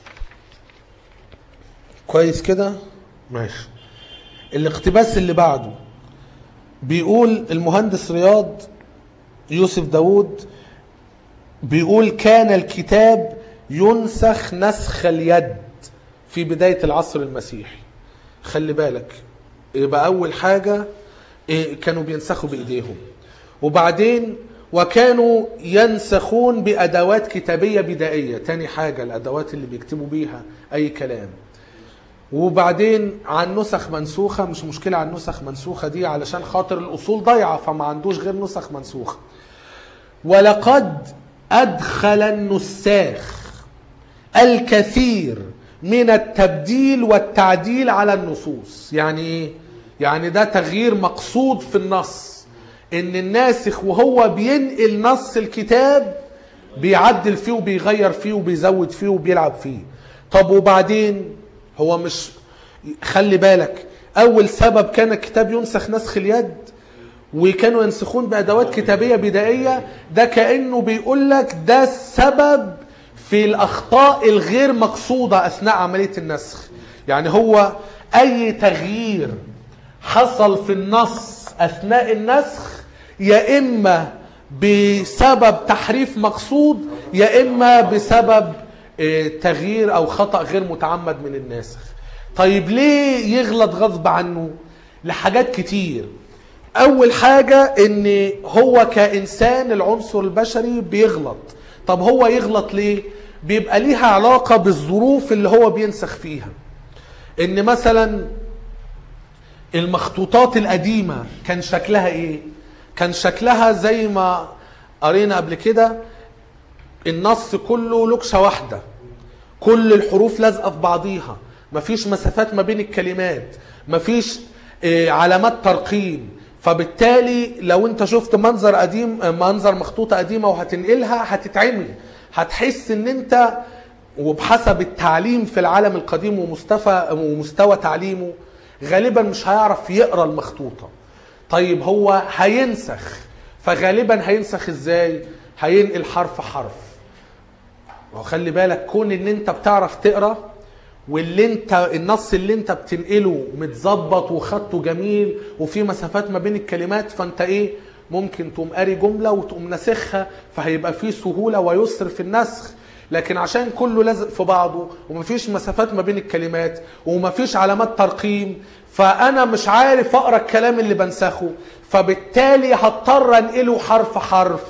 كويس كده ماشي الاقتباس اللي بعده بيقول المهندس رياض يوسف داوود بيقول كان الكتاب ينسخ نسخ اليد في بداية العصر المسيحي خلي بالك يبقى أول حاجة إيه، كانوا بينسخوا بإيديهم وبعدين وكانوا ينسخون بأدوات كتابية بدائية تاني حاجة الأدوات اللي بيكتبوا بيها أي كلام وبعدين عن نسخ منسوخة مش مشكلة عن نسخ منسوخة دي علشان خاطر الأصول ضايعة فما عندوش غير نسخ منسوخة ولقد أدخل النساخ الكثير من التبديل والتعديل على النصوص يعني ايه يعني ده تغيير مقصود في النص ان الناسخ وهو بينقل نص الكتاب بيعدل فيه وبيغير فيه وبيزود فيه وبيلعب فيه طب وبعدين هو مش خلي بالك اول سبب كان الكتاب ينسخ نسخ اليد وكانوا ينسخون بادوات كتابيه بدائيه ده كانه بيقول لك ده السبب في الاخطاء الغير مقصوده اثناء عمليه النسخ يعني هو اي تغيير حصل في النص اثناء النسخ يا اما بسبب تحريف مقصود يا اما بسبب آه، تغيير او خطا غير متعمد من الناسخ طيب ليه يغلط غصب عنه لحاجات كتير اول حاجة ان هو كانسان العنصر البشري بيغلط طب هو يغلط ليه بيبقى ليها علاقة بالظروف اللي هو بينسخ فيها ان مثلا المخطوطات القديمة كان شكلها ايه كان شكلها زي ما قرينا قبل كده النص كله لكشة واحدة كل الحروف لازقة في بعضيها مفيش مسافات ما بين الكلمات مفيش آه، علامات ترقيم فبالتالي لو انت شفت منظر قديم آه، منظر مخطوطة قديمة وهتنقلها هتتعمي هتحس ان انت وبحسب التعليم في العالم القديم ومستوى ومستوى تعليمه غالبا مش هيعرف يقرا المخطوطه طيب هو هينسخ فغالبا هينسخ ازاي هينقل حرف حرف وخلي بالك كون ان انت بتعرف تقرا واللي انت النص اللي انت بتنقله متظبط وخطه جميل وفي مسافات ما بين الكلمات فانت ايه ممكن تقوم قاري جمله وتقوم ناسخها فهيبقى في سهوله ويسر في النسخ لكن عشان كله لازق في بعضه ومفيش مسافات ما بين الكلمات ومفيش علامات ترقيم فانا مش عارف اقرا الكلام اللي بنسخه فبالتالي هضطر انقله حرف حرف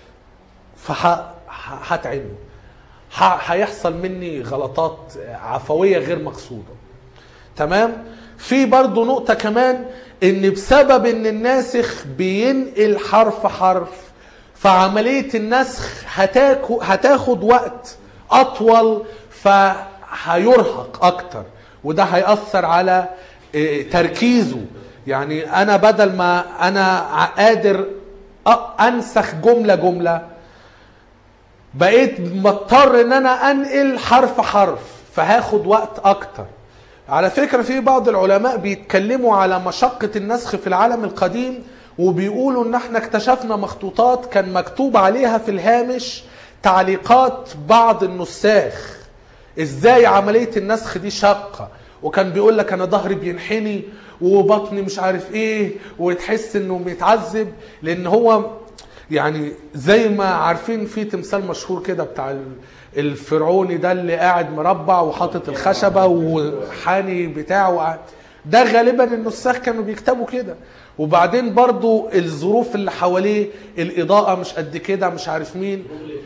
فهتعبه هيحصل مني غلطات عفويه غير مقصوده تمام في برضو نقطة كمان ان بسبب ان الناسخ بينقل حرف حرف فعملية النسخ هتاكو- هتاخد وقت اطول فهيرهق اكتر وده هيأثر على إيه، تركيزه يعني انا بدل ما انا ع- قادر أ- انسخ جملة جملة بقيت مضطر ان انا انقل حرف حرف فهاخد وقت اكتر على فكرة في بعض العلماء بيتكلموا على مشقة النسخ في العالم القديم وبيقولوا ان احنا اكتشفنا مخطوطات كان مكتوب عليها في الهامش تعليقات بعض النساخ ازاي عملية النسخ دي شاقة وكان بيقول لك انا ظهري بينحني وبطني مش عارف ايه وتحس انه بيتعذب لان هو يعني زي ما عارفين في تمثال مشهور كده بتاع ال- الفرعوني ده اللي قاعد مربع وحاطط الخشبه وحاني بتاعه قاعد. ده غالبا النساخ كانوا بيكتبوا كده وبعدين برضو الظروف اللي حواليه الاضاءه مش قد كده مش عارف مين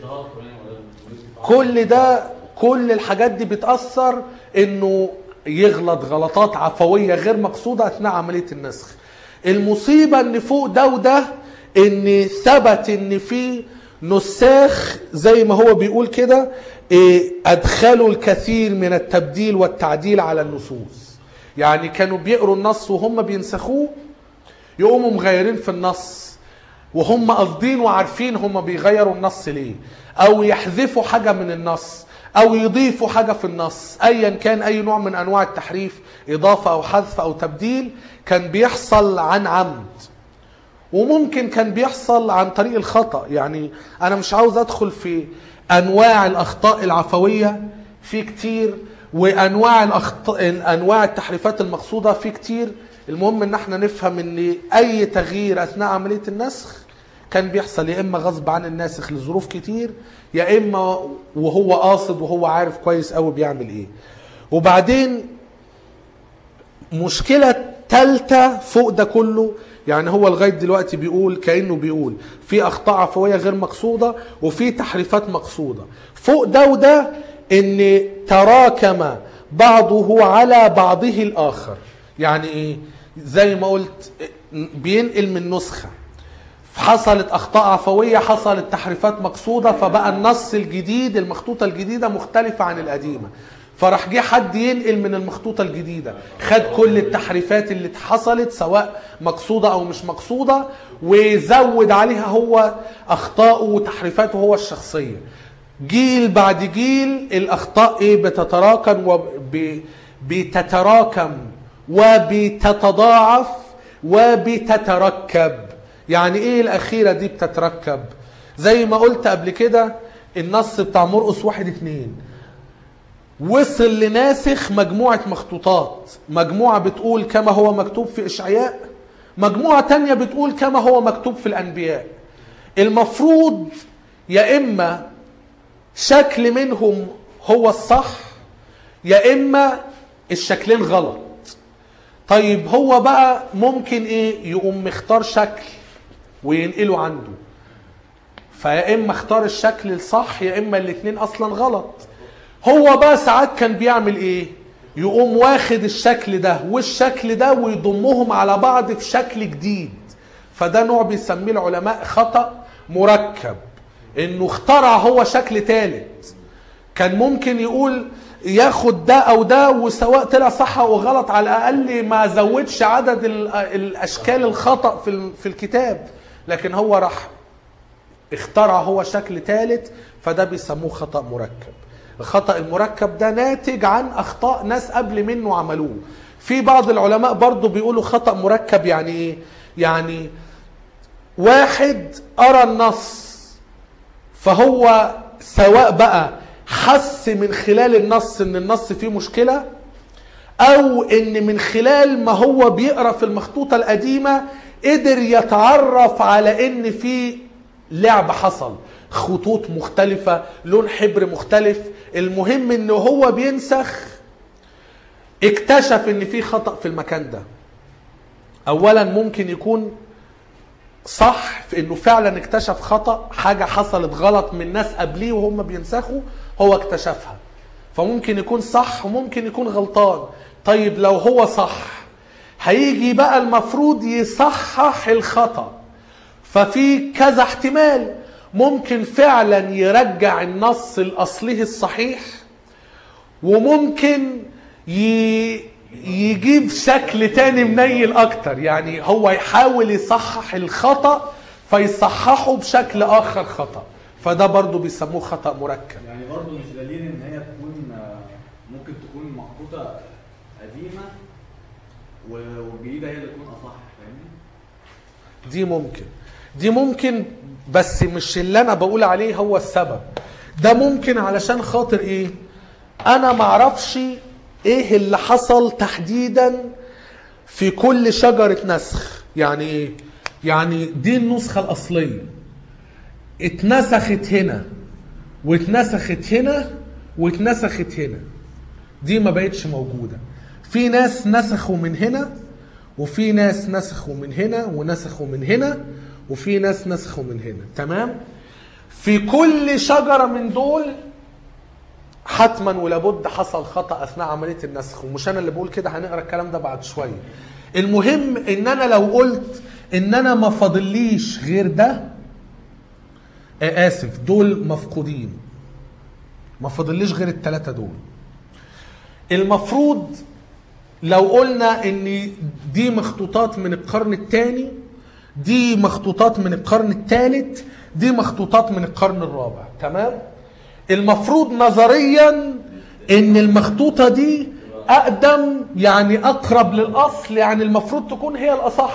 كل ده كل الحاجات دي بتأثر انه يغلط غلطات عفوية غير مقصودة اثناء عملية النسخ المصيبة ان فوق ده وده ان ثبت ان في نساخ زي ما هو بيقول كده إيه، ادخلوا الكثير من التبديل والتعديل على النصوص يعني كانوا بيقروا النص وهم بينسخوه يقوموا مغيرين في النص وهم قاصدين وعارفين هم بيغيروا النص ليه او يحذفوا حاجه من النص او يضيفوا حاجه في النص ايا كان اي نوع من انواع التحريف اضافه او حذف او تبديل كان بيحصل عن عمد وممكن كان بيحصل عن طريق الخطا يعني انا مش عاوز ادخل في انواع الاخطاء العفويه في كتير وانواع الاخطاء انواع التحريفات المقصوده في كتير المهم ان احنا نفهم ان اي تغيير اثناء عمليه النسخ كان بيحصل يا اما غصب عن الناسخ لظروف كتير يا اما وهو قاصد وهو عارف كويس قوي بيعمل ايه وبعدين مشكلة تالتة فوق ده كله يعني هو لغاية دلوقتي بيقول كأنه بيقول في أخطاء عفوية غير مقصودة وفي تحريفات مقصودة فوق ده وده إن تراكم بعضه على بعضه الآخر يعني إيه زي ما قلت بينقل من نسخة حصلت اخطاء عفويه حصلت تحريفات مقصوده فبقى النص الجديد المخطوطه الجديده مختلفه عن القديمه فراح جه حد ينقل من المخطوطه الجديده خد كل التحريفات اللي حصلت سواء مقصوده او مش مقصوده وزود عليها هو اخطائه وتحريفاته هو الشخصيه جيل بعد جيل الاخطاء ايه بتتراكم وبتتراكم وبتتضاعف وبتتركب يعني ايه الاخيره دي بتتركب زي ما قلت قبل كده النص بتاع مرقس واحد اتنين وصل لناسخ مجموعة مخطوطات مجموعة بتقول كما هو مكتوب في إشعياء مجموعة تانية بتقول كما هو مكتوب في الأنبياء المفروض يا إما شكل منهم هو الصح يا إما الشكلين غلط طيب هو بقى ممكن ايه يقوم مختار شكل وينقله عنده فيا اما اختار الشكل الصح يا اما الاتنين اصلا غلط هو بقى ساعات كان بيعمل ايه يقوم واخد الشكل ده والشكل ده ويضمهم على بعض في شكل جديد فده نوع بيسميه العلماء خطأ مركب انه اخترع هو شكل ثالث كان ممكن يقول ياخد ده او ده وسواء طلع صح او غلط على الاقل ما زودش عدد ال- الاشكال الخطا في ال- في الكتاب لكن هو راح اخترع هو شكل ثالث فده بيسموه خطا مركب الخطا المركب ده ناتج عن اخطاء ناس قبل منه عملوه في بعض العلماء برضو بيقولوا خطا مركب يعني ايه يعني واحد قرا النص فهو سواء بقى حس من خلال النص ان النص فيه مشكله او ان من خلال ما هو بيقرا في المخطوطه القديمه قدر يتعرف على ان في لعب حصل خطوط مختلفه لون حبر مختلف المهم ان هو بينسخ اكتشف ان في خطا في المكان ده اولا ممكن يكون صح في انه فعلا اكتشف خطا حاجه حصلت غلط من ناس قبليه وهم بينسخوا هو اكتشفها فممكن يكون صح وممكن يكون غلطان طيب لو هو صح هيجي بقى المفروض يصحح الخطا ففي كذا احتمال ممكن فعلا يرجع النص الاصلي الصحيح وممكن ي... يجيب شكل تاني منيل اكتر يعني هو يحاول يصحح الخطأ فيصححه بشكل اخر خطأ فده برضو بيسموه خطأ مركب يعني برضه مش دليل ان هي تكون آه، ممكن تكون محطوطه قديمه و- والجديده هي اللي تكون اصح فاهمني؟ دي ممكن دي ممكن بس مش اللي انا بقول عليه هو السبب ده ممكن علشان خاطر ايه انا معرفش ايه اللي حصل تحديدا في كل شجرة نسخ يعني ايه يعني دي النسخة الاصلية اتنسخت هنا واتنسخت هنا واتنسخت هنا دي ما بقتش موجودة في ناس نسخوا من هنا وفي ناس نسخوا من هنا ونسخوا من هنا وفي ناس نسخوا من هنا تمام في كل شجرة من دول حتما ولابد حصل خطأ أثناء عملية النسخ ومش أنا اللي بقول كده هنقرا الكلام ده بعد شوية المهم إن أنا لو قلت إن أنا ما فاضليش غير ده آه، آسف دول مفقودين ما فاضليش غير التلاتة دول المفروض لو قلنا ان دي مخطوطات من القرن الثاني دي مخطوطات من القرن الثالث دي مخطوطات من القرن الرابع تمام المفروض نظريا ان المخطوطه دي اقدم يعني اقرب للاصل يعني المفروض تكون هي الاصح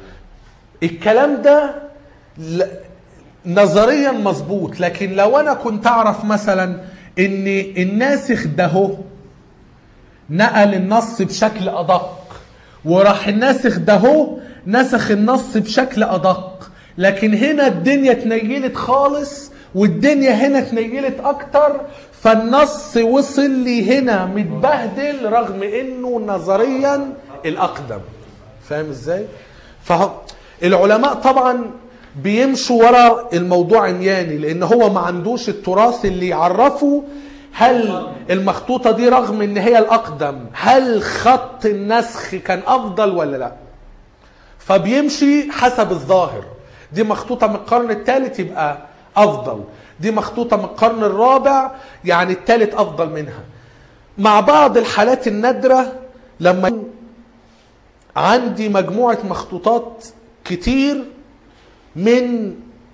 الكلام ده ل- نظريا مظبوط لكن لو انا كنت اعرف مثلا ان الناسخ ده هو نقل النص بشكل ادق وراح الناسخ ده هو نسخ النص بشكل ادق لكن هنا الدنيا اتنيلت خالص والدنيا هنا اتنيلت اكتر فالنص وصل لي هنا متبهدل رغم انه نظريا الاقدم فاهم ازاي فالعلماء طبعا بيمشوا ورا الموضوع عمياني لان هو ما عندوش التراث اللي يعرفه هل المخطوطة دي رغم ان هي الاقدم هل خط النسخ كان افضل ولا لا فبيمشي حسب الظاهر دي مخطوطة من القرن الثالث يبقى افضل دي مخطوطة من القرن الرابع يعني الثالث افضل منها مع بعض الحالات النادرة لما عندي مجموعة مخطوطات كتير من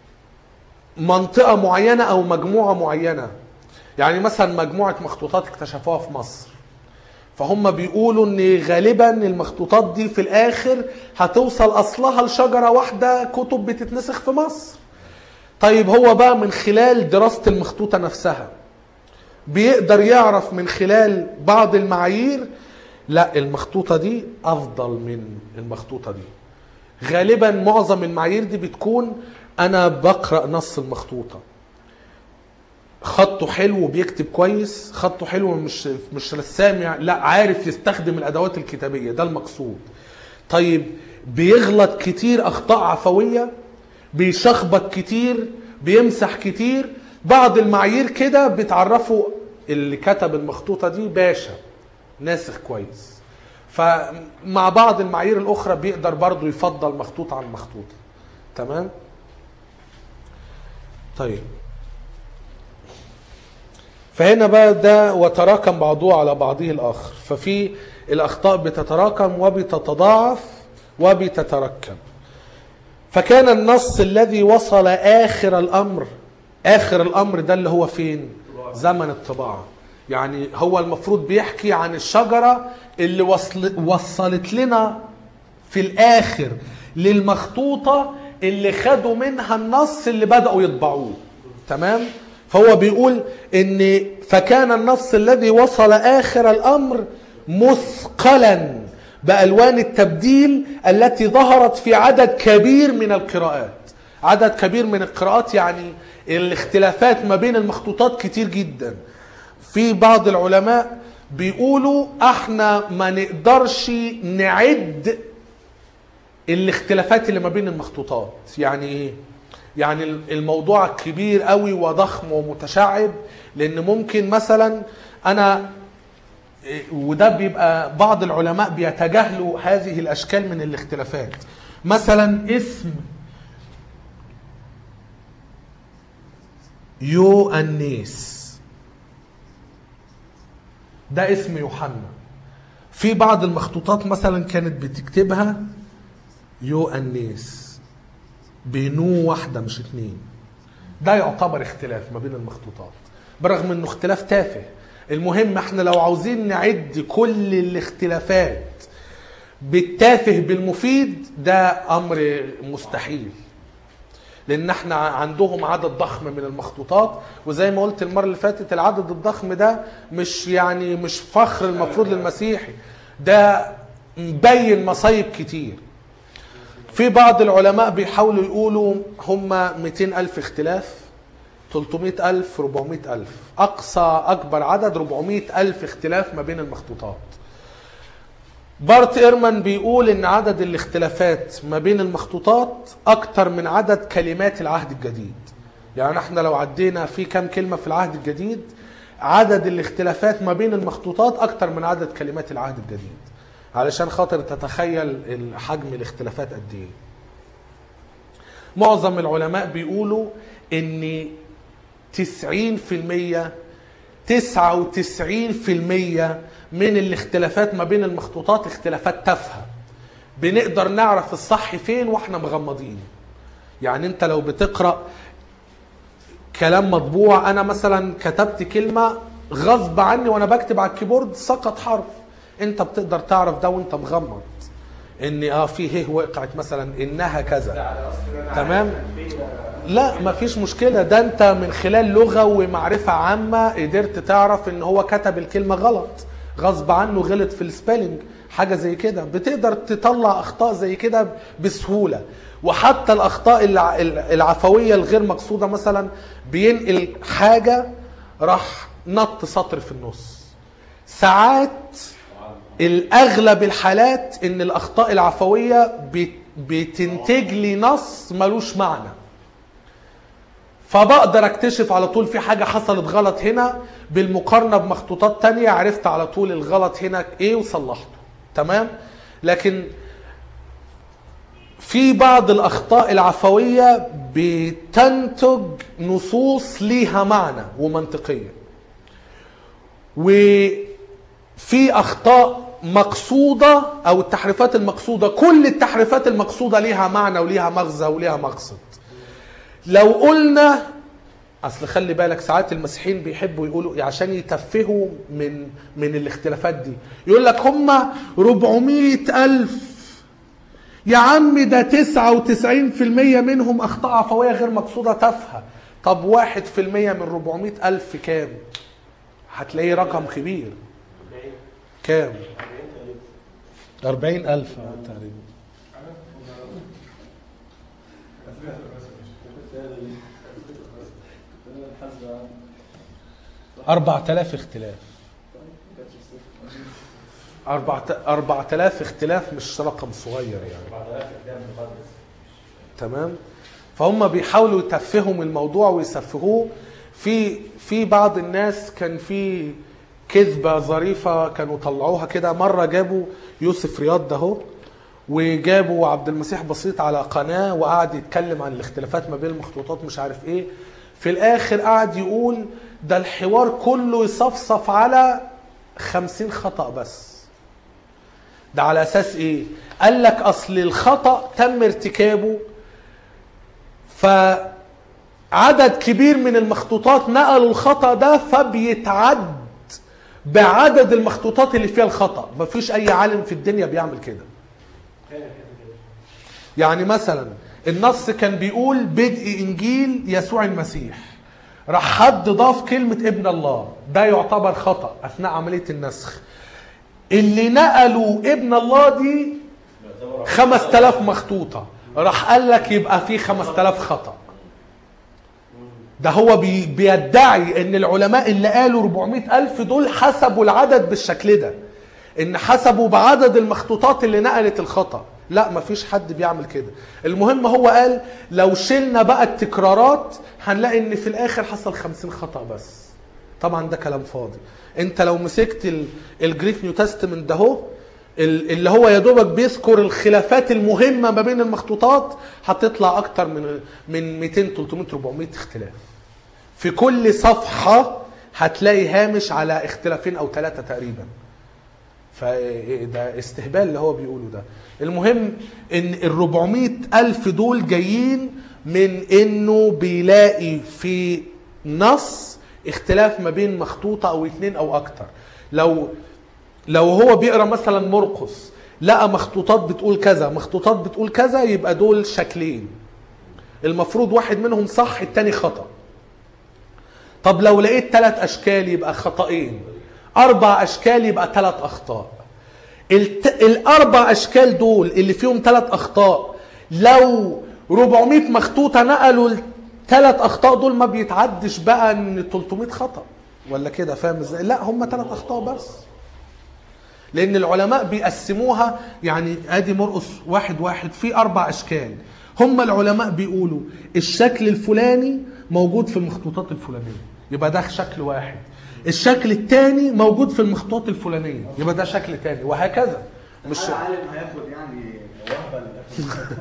منطقة معينة أو مجموعة معينة يعني مثلا مجموعة مخطوطات اكتشفوها في مصر فهم بيقولوا ان غالبا المخطوطات دي في الاخر هتوصل اصلها لشجرة واحدة كتب بتتنسخ في مصر طيب هو بقى من خلال دراسة المخطوطة نفسها بيقدر يعرف من خلال بعض المعايير لا المخطوطة دي افضل من المخطوطة دي غالبا معظم المعايير دي بتكون انا بقرأ نص المخطوطة خطه حلو وبيكتب كويس خطه حلو مش مش رسام يعني لا عارف يستخدم الادوات الكتابيه ده المقصود طيب بيغلط كتير اخطاء عفويه بيشخبط كتير بيمسح كتير بعض المعايير كده بتعرفوا اللي كتب المخطوطه دي باشا ناسخ كويس فمع بعض المعايير الاخرى بيقدر برضه يفضل مخطوط عن مخطوطه تمام طيب فهنا بقى ده وتراكم بعضه على بعضه الاخر ففي الاخطاء بتتراكم وبتتضاعف وبتتركب فكان النص الذي وصل اخر الامر اخر الامر ده اللي هو فين زمن الطباعه يعني هو المفروض بيحكي عن الشجره اللي وصل وصلت لنا في الاخر للمخطوطه اللي خدوا منها النص اللي بداوا يطبعوه تمام فهو بيقول ان فكان النص الذي وصل اخر الامر مثقلا بالوان التبديل التي ظهرت في عدد كبير من القراءات عدد كبير من القراءات يعني الاختلافات ما بين المخطوطات كتير جدا في بعض العلماء بيقولوا احنا ما نقدرش نعد الاختلافات اللي ما بين المخطوطات يعني ايه يعني الموضوع كبير قوي وضخم ومتشعب لان ممكن مثلا انا وده بيبقى بعض العلماء بيتجاهلوا هذه الاشكال من الاختلافات مثلا اسم يوانيس ده اسم يوحنا في بعض المخطوطات مثلا كانت بتكتبها يوانيس بنو واحده مش اتنين ده يعتبر اختلاف ما بين المخطوطات برغم انه اختلاف تافه المهم احنا لو عاوزين نعد كل الاختلافات بالتافه بالمفيد ده امر مستحيل لان احنا عندهم عدد ضخم من المخطوطات وزي ما قلت المره اللي فاتت العدد الضخم ده مش يعني مش فخر المفروض للمسيحي ده مبين مصايب كتير في بعض العلماء بيحاولوا يقولوا هم 200 ألف اختلاف 300 ألف 400 ألف أقصى أكبر عدد 400 ألف اختلاف ما بين المخطوطات بارت إيرمان بيقول إن عدد الاختلافات ما بين المخطوطات أكتر من عدد كلمات العهد الجديد يعني احنا لو عدينا في كام كلمة في العهد الجديد عدد الاختلافات ما بين المخطوطات أكتر من عدد كلمات العهد الجديد علشان خاطر تتخيل حجم الاختلافات قد ايه معظم العلماء بيقولوا ان 90% 99% من الاختلافات ما بين المخطوطات اختلافات تافهه بنقدر نعرف الصح فين واحنا مغمضين يعني انت لو بتقرا كلام مطبوع انا مثلا كتبت كلمه غصب عني وانا بكتب على الكيبورد سقط حرف انت بتقدر تعرف ده وانت مغمض ان اه في هيه وقعت مثلا انها كذا تمام لا مفيش مشكله ده انت من خلال لغه ومعرفه عامه قدرت تعرف ان هو كتب الكلمه غلط غصب عنه غلط في السبيلنج حاجه زي كده بتقدر تطلع اخطاء زي كده بسهوله وحتى الاخطاء الع- العفويه الغير مقصوده مثلا بينقل حاجه راح نط سطر في النص ساعات الاغلب الحالات ان الاخطاء العفويه بت- بتنتج لي نص ملوش معنى فبقدر اكتشف على طول في حاجه حصلت غلط هنا بالمقارنه بمخطوطات تانية عرفت على طول الغلط هنا ايه وصلحته تمام لكن في بعض الاخطاء العفويه بتنتج نصوص ليها معنى ومنطقيه وفي اخطاء مقصوده او التحريفات المقصوده كل التحريفات المقصوده ليها معنى وليها مغزى وليها مقصد لو قلنا اصل خلي بالك ساعات المسيحيين بيحبوا يقولوا عشان يتفهوا من من الاختلافات دي يقول لك هم 400 ألف يا عم ده 99% منهم أخطاء عفوية غير مقصودة تافهة طب واحد في المية من 400 ألف كام هتلاقيه رقم كبير كام 40 ألف تقريبا 4000 اختلاف أربعة أربعة آلاف اختلاف مش رقم صغير يعني بعد ذلك الكتاب المقدس تمام فهم بيحاولوا يتفهوا الموضوع ويسفهوه في في بعض الناس كان في كذبه ظريفه كانوا طلعوها كده مره جابوا يوسف رياض ده اهو وجابوا عبد المسيح بسيط على قناه وقعد يتكلم عن الاختلافات ما بين المخطوطات مش عارف ايه في الاخر قعد يقول ده الحوار كله يصفصف على خمسين خطأ بس ده على اساس ايه قال لك اصل الخطأ تم ارتكابه فعدد كبير من المخطوطات نقلوا الخطأ ده فبيتعد بعدد المخطوطات اللي فيها الخطأ مفيش أي عالم في الدنيا بيعمل كده كان كده كده يعني مثلا النص كان بيقول بدء إنجيل يسوع المسيح راح حد ضاف كلمة ابن الله ده يعتبر خطأ أثناء عملية النسخ اللي نقلوا ابن الله دي يعتبر 5000 مخطوطة راح قال لك يبقى في 5000 خطأ ده هو بي بيدعي ان العلماء اللي قالوا 400 ألف دول حسبوا العدد بالشكل ده ان حسبوا بعدد المخطوطات اللي نقلت الخطأ لا مفيش حد بيعمل كده المهم هو قال لو شلنا بقى التكرارات هنلاقي ان في الاخر حصل 50 خطأ بس طبعا ده كلام فاضي انت لو مسكت ال- الجريك نيو تestament ده هو ال- اللي هو يا دوبك بيذكر الخلافات المهمه ما بين المخطوطات هتطلع اكتر من من 200 300 400 اختلاف في كل صفحه هتلاقي هامش على اختلافين او ثلاثه تقريبا فده استهبال اللي هو بيقوله ده المهم ان ال 400 الف دول جايين من انه بيلاقي في نص اختلاف ما بين مخطوطه او اتنين او اكتر لو لو هو بيقرا مثلا مرقس لقى مخطوطات بتقول كذا مخطوطات بتقول كذا يبقى دول شكلين المفروض واحد منهم صح التاني خطأ طب لو لقيت ثلاث اشكال يبقى خطأين اربع اشكال يبقى ثلاث اخطاء الت... الاربع اشكال دول اللي فيهم ثلاث اخطاء لو 400 مخطوطه نقلوا الثلاث اخطاء دول ما بيتعدش بقى ان 300 خطا ولا كده فاهم ازاي لا هم ثلاث اخطاء بس لان العلماء بيقسموها يعني ادي مرقس واحد واحد في اربع اشكال هم العلماء بيقولوا الشكل الفلاني موجود في المخطوطات الفلانيه يبقى ده شكل واحد الشكل الثاني موجود في المخطوطات الفلانيه يبقى ده شكل ثاني وهكذا مش مش عالم هياخد يعني وهبه للأخر.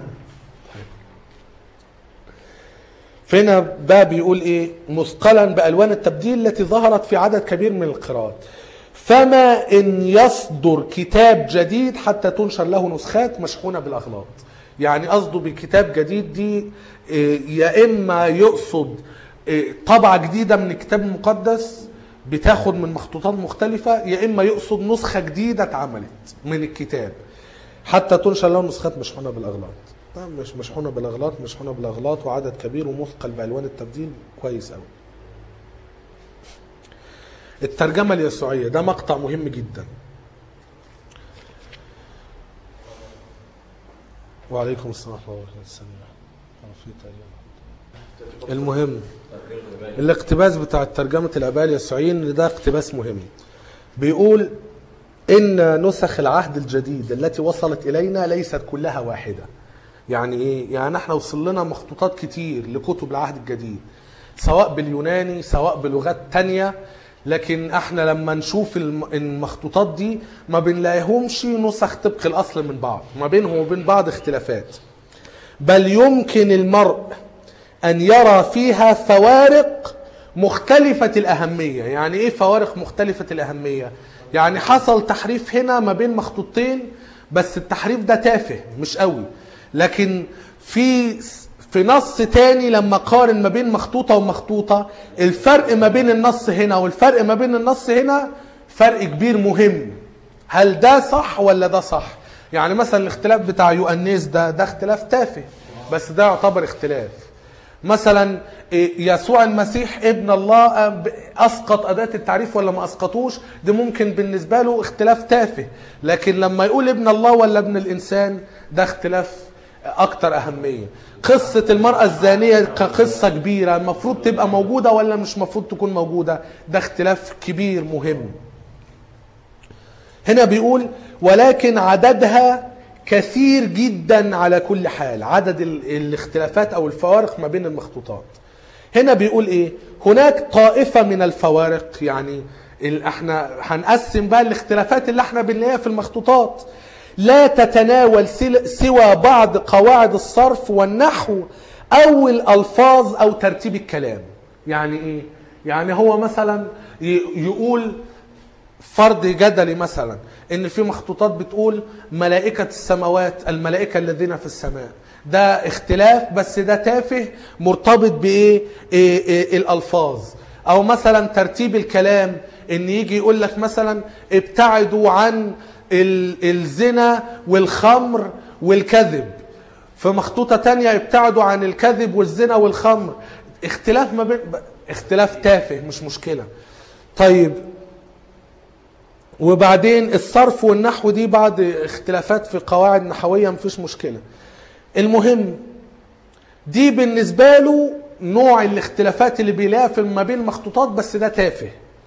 فهنا بقى بيقول ايه مثقلا بالوان التبديل التي ظهرت في عدد كبير من القراءات فما ان يصدر كتاب جديد حتى تنشر له نسخات مشحونه بالاغلاط يعني قصده بكتاب جديد دي إيه، يا اما يقصد إيه، طبعه جديده من الكتاب المقدس بتاخد من مخطوطات مختلفه يا اما يقصد نسخه جديده اتعملت من الكتاب حتى تنشر له نسخات مشحونه بالاغلاط لا مش مشحونه بالاغلاط مشحونه بالاغلاط وعدد كبير ومثقل بالوان التبديل كويس قوي الترجمه اليسوعيه ده مقطع مهم جدا وعليكم السلام ورحمه الله وبركاته آه، في ترجمة. المهم الاقتباس بتاع ترجمه الاباء اليسوعيين ده اقتباس مهم بيقول ان نسخ العهد الجديد التي وصلت الينا ليست كلها واحده يعني ايه يعني احنا وصل لنا مخطوطات كتير لكتب العهد الجديد سواء باليوناني سواء بلغات تانية لكن احنا لما نشوف الم- المخطوطات دي ما بنلاقيهمش نسخ طبق الاصل من بعض ما بينهم وبين بعض اختلافات بل يمكن المرء ان يرى فيها فوارق مختلفة الأهمية يعني إيه فوارق مختلفة الأهمية يعني حصل تحريف هنا ما بين مخطوطتين بس التحريف ده تافه مش قوي لكن في في نص تاني لما قارن ما بين مخطوطة ومخطوطة الفرق ما بين النص هنا والفرق ما بين النص هنا فرق كبير مهم هل ده صح ولا ده صح يعني مثلا الاختلاف بتاع يؤنيس ده ده اختلاف تافه بس ده يعتبر اختلاف مثلا إيه، يسوع المسيح ابن الله أه، ب- اسقط اداه التعريف ولا ما اسقطوش ده ممكن بالنسبه له اختلاف تافه لكن لما يقول ابن الله ولا ابن الانسان ده اختلاف اكتر اهميه قصه المراه الزانيه كقصه كبيره المفروض تبقى موجوده ولا مش مفروض تكون موجوده ده اختلاف كبير مهم هنا بيقول ولكن عددها كثير جدا على كل حال عدد ال- الاختلافات او الفوارق ما بين المخطوطات هنا بيقول ايه هناك طائفة من الفوارق يعني ال- احنا هنقسم بقى الاختلافات اللي احنا بنلاقيها في المخطوطات لا تتناول سل- سوى بعض قواعد الصرف والنحو او الالفاظ او ترتيب الكلام يعني ايه يعني هو مثلا ي- يقول فرض جدلي مثلا ان في مخطوطات بتقول ملائكة السماوات الملائكة الذين في السماء ده اختلاف بس ده تافه مرتبط بايه إيه إيه الالفاظ او مثلا ترتيب الكلام ان يجي يقول لك مثلا ابتعدوا عن ال- الزنا والخمر والكذب في مخطوطة تانية ابتعدوا عن الكذب والزنا والخمر اختلاف ما بين اختلاف تافه مش مشكلة طيب وبعدين الصرف والنحو دي بعض اختلافات في قواعد نحوية مفيش مشكلة المهم دي بالنسبة له نوع الاختلافات اللي بيلاقيها في ما بين المخطوطات بس ده تافه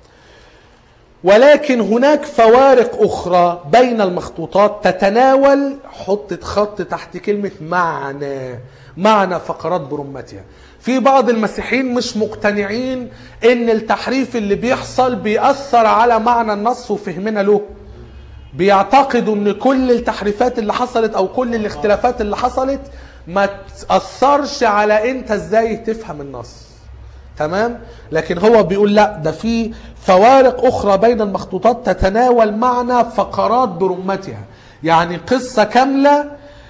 ولكن هناك فوارق أخرى بين المخطوطات تتناول حط خط تحت كلمة معنى معنى فقرات برمتها في بعض المسيحيين مش مقتنعين ان التحريف اللي بيحصل بيأثر على معنى النص وفهمنا له بيعتقدوا ان كل التحريفات اللي حصلت او كل الاختلافات اللي حصلت ما تأثرش على انت ازاي تفهم النص تمام لكن هو بيقول لا ده في فوارق اخرى بين المخطوطات تتناول معنى فقرات برمتها يعني قصة كاملة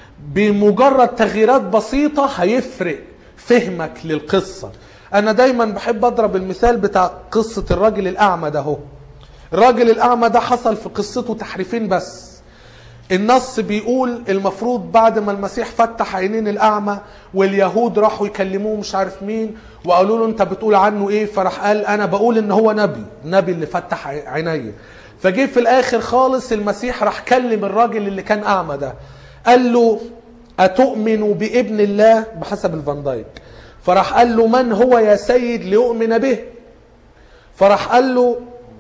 بمجرد تغييرات بسيطة هيفرق فهمك للقصة انا دايما بحب اضرب المثال بتاع قصة الراجل الاعمى ده هو الراجل الاعمى ده حصل في قصته تحريفين بس النص بيقول المفروض بعد ما المسيح فتح عينين الاعمى واليهود راحوا يكلموه مش عارف مين وقالوا له انت بتقول عنه ايه فراح قال انا بقول ان هو نبي نبي اللي فتح عيني فجه في الاخر خالص المسيح راح كلم الراجل اللي كان اعمى ده قال له اتؤمن بابن الله بحسب الفان دايك فراح قال له من هو يا سيد ليؤمن به فراح قال له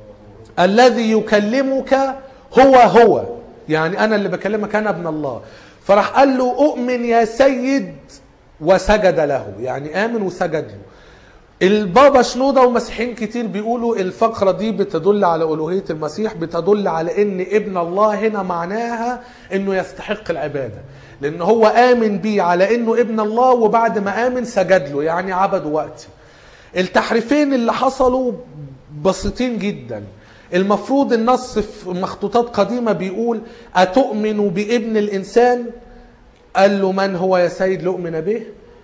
الذي يكلمك هو هو يعني انا اللي بكلمك انا ابن الله فراح قال له اؤمن يا سيد وسجد له يعني امن وسجد له البابا شنودة ومسيحيين كتير بيقولوا الفقرة دي بتدل على ألوهية المسيح بتدل على ان ابن الله هنا معناها انه يستحق العبادة لان هو آمن بيه على انه ابن الله وبعد ما آمن سجد له يعني عبد وقتي التحريفين اللي حصلوا بسيطين جدا المفروض النص في مخطوطات قديمة بيقول أتؤمن بابن الإنسان قال له من هو يا سيد لؤمن به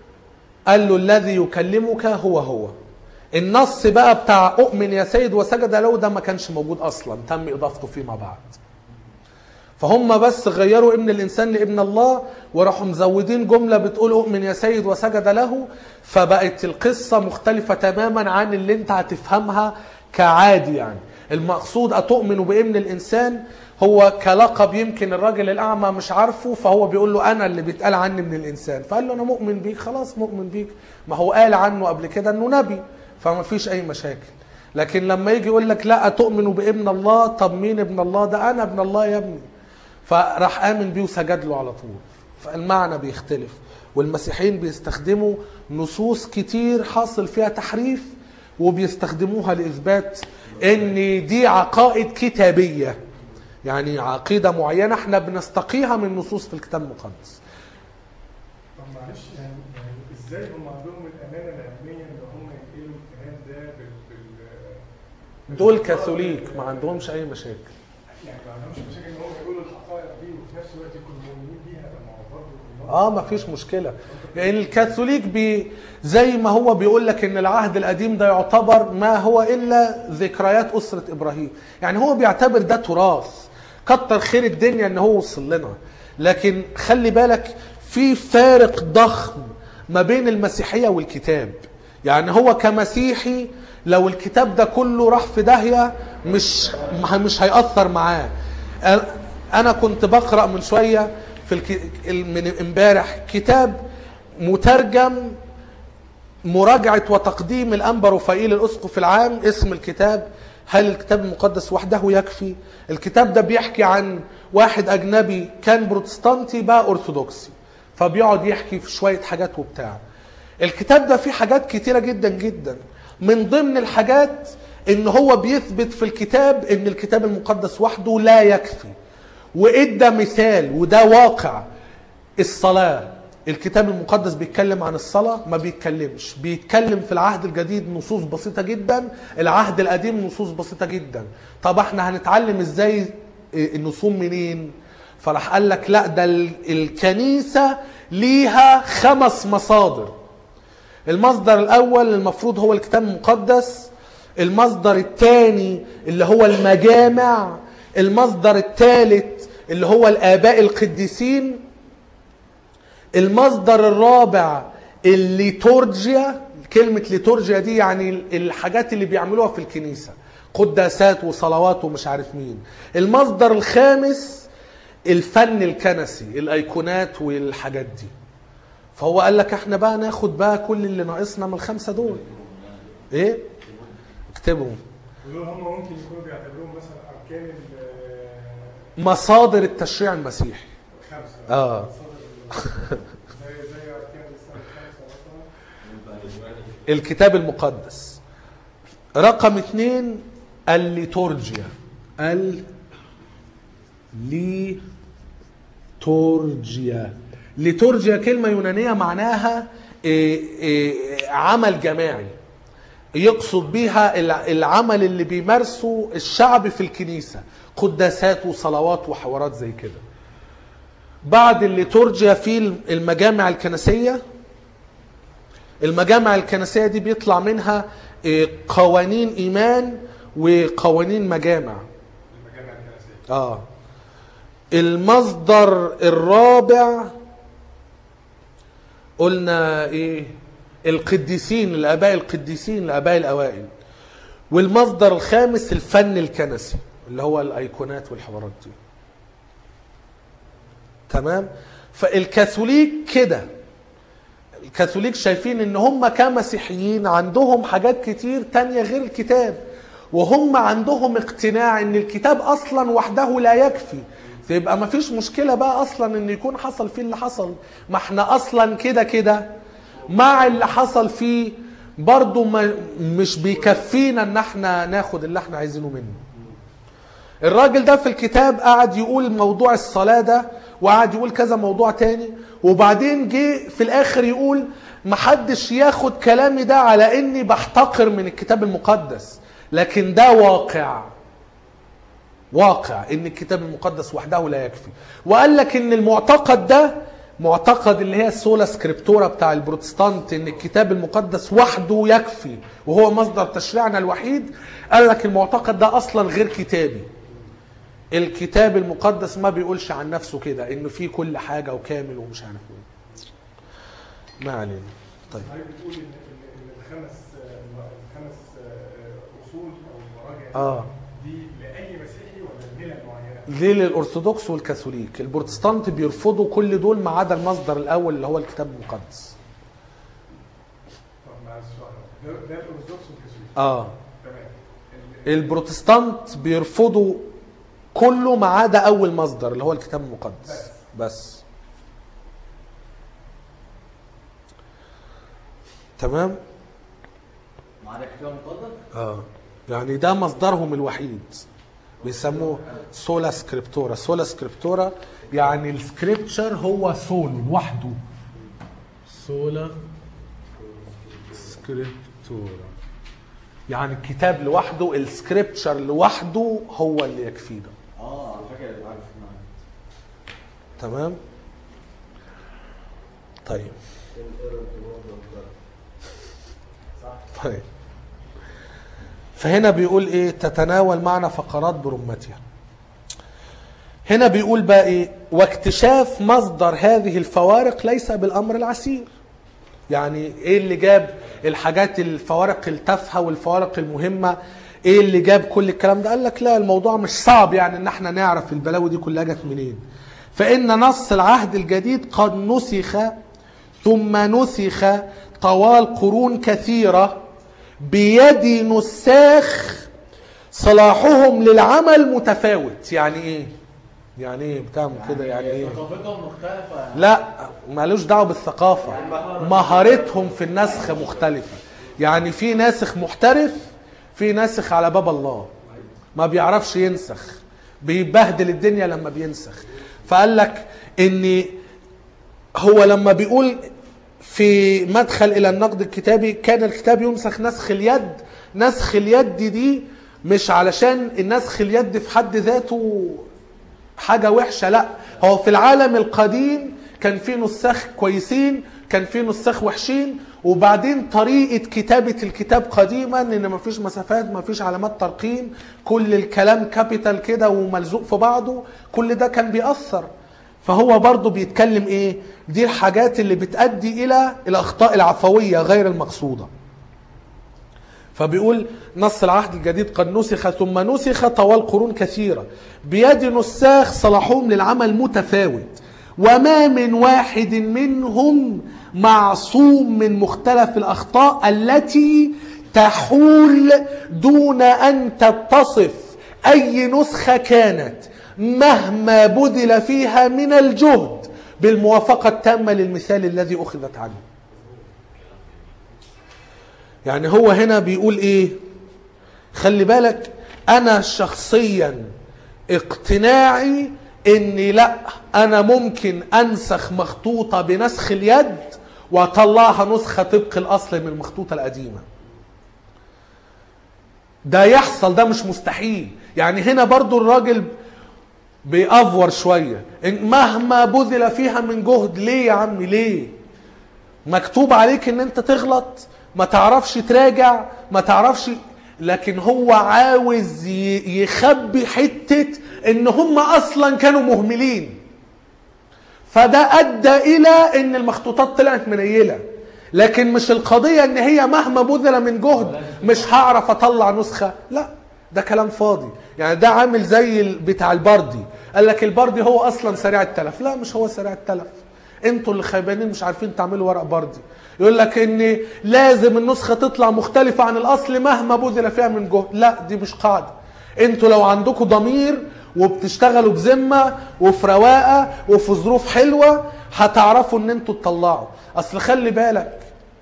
قال له الذي يكلمك هو هو النص بقى بتاع أؤمن يا سيد وسجد له ده ما كانش موجود أصلا تم إضافته فيما بعد فهم بس غيروا ابن الإنسان لابن الله وراحوا مزودين جملة بتقول أؤمن يا سيد وسجد له فبقت القصة مختلفة تماما عن اللي انت هتفهمها كعادي يعني المقصود أتؤمن بابن الإنسان هو كلقب يمكن الراجل الأعمى مش عارفه فهو بيقول له أنا اللي بيتقال عني من الإنسان فقال له أنا مؤمن بيك خلاص مؤمن بيك ما هو قال عنه قبل كده أنه نبي فما فيش أي مشاكل لكن لما يجي يقول لك لا أتؤمن بابن الله طب مين ابن الله ده أنا ابن الله يا ابني فراح آمن بيه وسجد له على طول فالمعنى بيختلف والمسيحيين بيستخدموا نصوص كتير حاصل فيها تحريف وبيستخدموها لإثبات ان دي عقائد كتابية يعني عقيدة معينة احنا بنستقيها من نصوص في الكتاب المقدس طب معلش يعني يعني ازاي هم عندهم الامانه العلميه ان هم ينقلوا الكلام ده بال بال دول كاثوليك ما عندهمش اي مشاكل يعني ما عندهمش مشاكل ان هم يقولوا الحقائق دي وفي نفس الوقت يكونوا مؤمنين بيها طب ما هو برضه اه ما فيش مشكلة يعني الكاثوليك بي زي ما هو بيقول لك ان العهد القديم ده يعتبر ما هو الا ذكريات اسرة ابراهيم يعني هو بيعتبر ده تراث كتر خير الدنيا ان هو وصل لنا لكن خلي بالك في فارق ضخم ما بين المسيحية والكتاب يعني هو كمسيحي لو الكتاب ده كله راح في داهية مش مش هيأثر معاه انا كنت بقرأ من شوية في الك... ال- من امبارح كتاب مترجم مراجعة وتقديم الأنبا رفائيل الأسقف العام اسم الكتاب هل الكتاب المقدس وحده يكفي الكتاب ده بيحكي عن واحد أجنبي كان بروتستانتي بقى أرثوذكسي فبيقعد يحكي في شوية حاجات وبتاع الكتاب ده فيه حاجات كتيرة جدا جدا من ضمن الحاجات ان هو بيثبت في الكتاب ان الكتاب المقدس وحده لا يكفي وادى مثال وده واقع الصلاة الكتاب المقدس بيتكلم عن الصلاة ما بيتكلمش بيتكلم في العهد الجديد نصوص بسيطة جدا العهد القديم نصوص بسيطة جدا طب احنا هنتعلم ازاي النصوص منين فراح قال لك لا ده ال- الكنيسة ليها خمس مصادر المصدر الاول المفروض هو الكتاب المقدس المصدر الثاني اللي هو المجامع المصدر الثالث اللي هو الاباء القديسين المصدر الرابع الليتورجيا كلمة ليتورجيا دي يعني الحاجات اللي بيعملوها في الكنيسة قداسات وصلوات ومش عارف مين المصدر الخامس الفن الكنسي الايقونات والحاجات دي فهو قال لك احنا بقى ناخد بقى كل اللي ناقصنا من الخمسة دول ايه اكتبهم ودول هم ممكن يكونوا بيعتبروهم مثلا اركان ال- مصادر التشريع المسيحي الخمسه اه مصادر ال- زي زي اركان الاسلام الخمسه مثلا الكتاب المقدس رقم اثنين الليتورجيا الليتورجيا ليتورجيا كلمة يونانية معناها إيه إيه عمل جماعي يقصد بيها الع- العمل اللي بيمارسه الشعب في الكنيسة قداسات وصلوات وحوارات زي كده بعد الليتورجيا في المجامع الكنسيه المجامع الكنسية دي بيطلع منها إيه، قوانين إيمان وقوانين مجامع المجامع الكنسيه آه المصدر الرابع قلنا إيه القديسين الآباء القديسين الآباء الأوائل والمصدر الخامس الفن الكنسي اللي هو الأيقونات والحوارات دي تمام فالكاثوليك كده الكاثوليك شايفين ان هم كمسيحيين عندهم حاجات كتير تانية غير الكتاب وهم عندهم اقتناع ان الكتاب اصلا وحده لا يكفي فيبقى ما فيش مشكلة بقى اصلا ان يكون حصل فيه اللي حصل ما احنا اصلا كده كده مع اللي حصل فيه برضو ما مش بيكفينا ان احنا ناخد اللي احنا عايزينه منه الراجل ده في الكتاب قعد يقول موضوع الصلاة ده وقعد يقول كذا موضوع تاني وبعدين جه في الاخر يقول محدش ياخد كلامي ده على اني بحتقر من الكتاب المقدس لكن ده واقع واقع ان الكتاب المقدس وحده لا يكفي وقال لك ان المعتقد ده معتقد اللي هي السولا سكريبتورا بتاع البروتستانت ان الكتاب المقدس وحده يكفي وهو مصدر تشريعنا الوحيد قال لك المعتقد ده اصلا غير كتابي الكتاب المقدس ما بيقولش عن نفسه كده انه فيه كل حاجه وكامل ومش عارف ايه ما علينا طيب حضرتك بتقول ان ان إن الخمس آه، الخمس آه، اصول او المراجع اه دي لاي مسيحي ولا لملل معينه؟ ليه للارثوذكس والكاثوليك البروتستانت بيرفضوا كل دول ما عدا المصدر الاول اللي هو الكتاب المقدس طب مع السؤال ده ده الارثوذكس والكاثوليك اه تمام ال- البروتستانت بيرفضوا كله ما عدا اول مصدر اللي هو الكتاب المقدس بس تمام ما عدا الكتاب المقدس اه يعني ده مصدرهم الوحيد بيسموه سولا سكريبتورا سولا سكريبتورا يعني السكريبتشر هو سول لوحده سولا سكريبتورا يعني الكتاب لوحده السكريبتشر لوحده هو اللي يكفينا اه انا فاكر عارف نعم. تمام طيب طيب فهنا بيقول ايه تتناول معنا فقرات برمتها هنا بيقول بقى ايه واكتشاف مصدر هذه الفوارق ليس بالامر العسير يعني ايه اللي جاب الحاجات الفوارق التافهه والفوارق المهمه ايه اللي جاب كل الكلام ده قال لك لا الموضوع مش صعب يعني ان احنا نعرف البلاوي دي كلها جت منين فإن نص العهد الجديد قد نسخ ثم نسخ طوال قرون كثيرة بيد نساخ صلاحهم للعمل متفاوت يعني ايه يعني ايه بتعمل كده يعني ايه ثقافتهم مختلفة لا مالوش دعوه بالثقافه مهارتهم في النسخ مختلفه يعني في ناسخ محترف في ناسخ على باب الله ما بيعرفش ينسخ بيبهدل الدنيا لما بينسخ فقال لك ان هو لما بيقول في مدخل الى النقد الكتابي كان الكتاب ينسخ نسخ اليد نسخ اليد دي مش علشان النسخ اليد في حد ذاته حاجة وحشة لا هو في العالم القديم كان في نساخ كويسين كان في نساخ وحشين وبعدين طريقة كتابة الكتاب قديما ان مفيش مسافات مفيش علامات ترقيم كل الكلام كابيتال كده وملزوق في بعضه كل ده كان بيأثر فهو برضه بيتكلم ايه دي الحاجات اللي بتؤدي الى الاخطاء العفوية غير المقصودة فبيقول نص العهد الجديد قد نسخ ثم نسخ طوال قرون كثيرة بيد نساخ صلاحهم للعمل متفاوت وما من واحد منهم معصوم من مختلف الأخطاء التي تحول دون أن تتصف أي نسخة كانت مهما بذل فيها من الجهد بالموافقة التامة للمثال الذي أخذت عنه يعني هو هنا بيقول ايه خلي بالك انا شخصيا اقتناعي اني لا انا ممكن انسخ مخطوطه بنسخ اليد واطلعها نسخه طبق الاصل من المخطوطه القديمه ده يحصل ده مش مستحيل يعني هنا برضو الراجل بيأفور شوية إن مهما بذل فيها من جهد ليه يا عمي ليه مكتوب عليك ان انت تغلط ما تعرفش تراجع ما تعرفش لكن هو عاوز ي- يخبي حتة ان هم اصلا كانوا مهملين فده ادى الى ان المخطوطات طلعت منيلة لكن مش القضية ان هي مهما بذل من جهد مش هعرف اطلع نسخة لا ده كلام فاضي يعني ده عامل زي ال- بتاع البردي قال لك البردي هو اصلا سريع التلف لا مش هو سريع التلف انتوا اللي خيبانين مش عارفين تعملوا ورق بردي يقول لك ان لازم النسخه تطلع مختلفه عن الاصل مهما بذل فيها من جهد لا دي مش قاعده انتوا لو عندكم ضمير وبتشتغلوا بذمه وفي رواقه وفي ظروف حلوه هتعرفوا ان انتوا تطلعوا اصل خلي بالك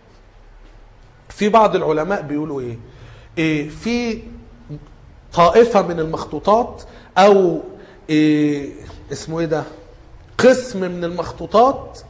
في بعض العلماء بيقولوا ايه, إيه في طائفه من المخطوطات او إيه اسمه ايه ده قسم من المخطوطات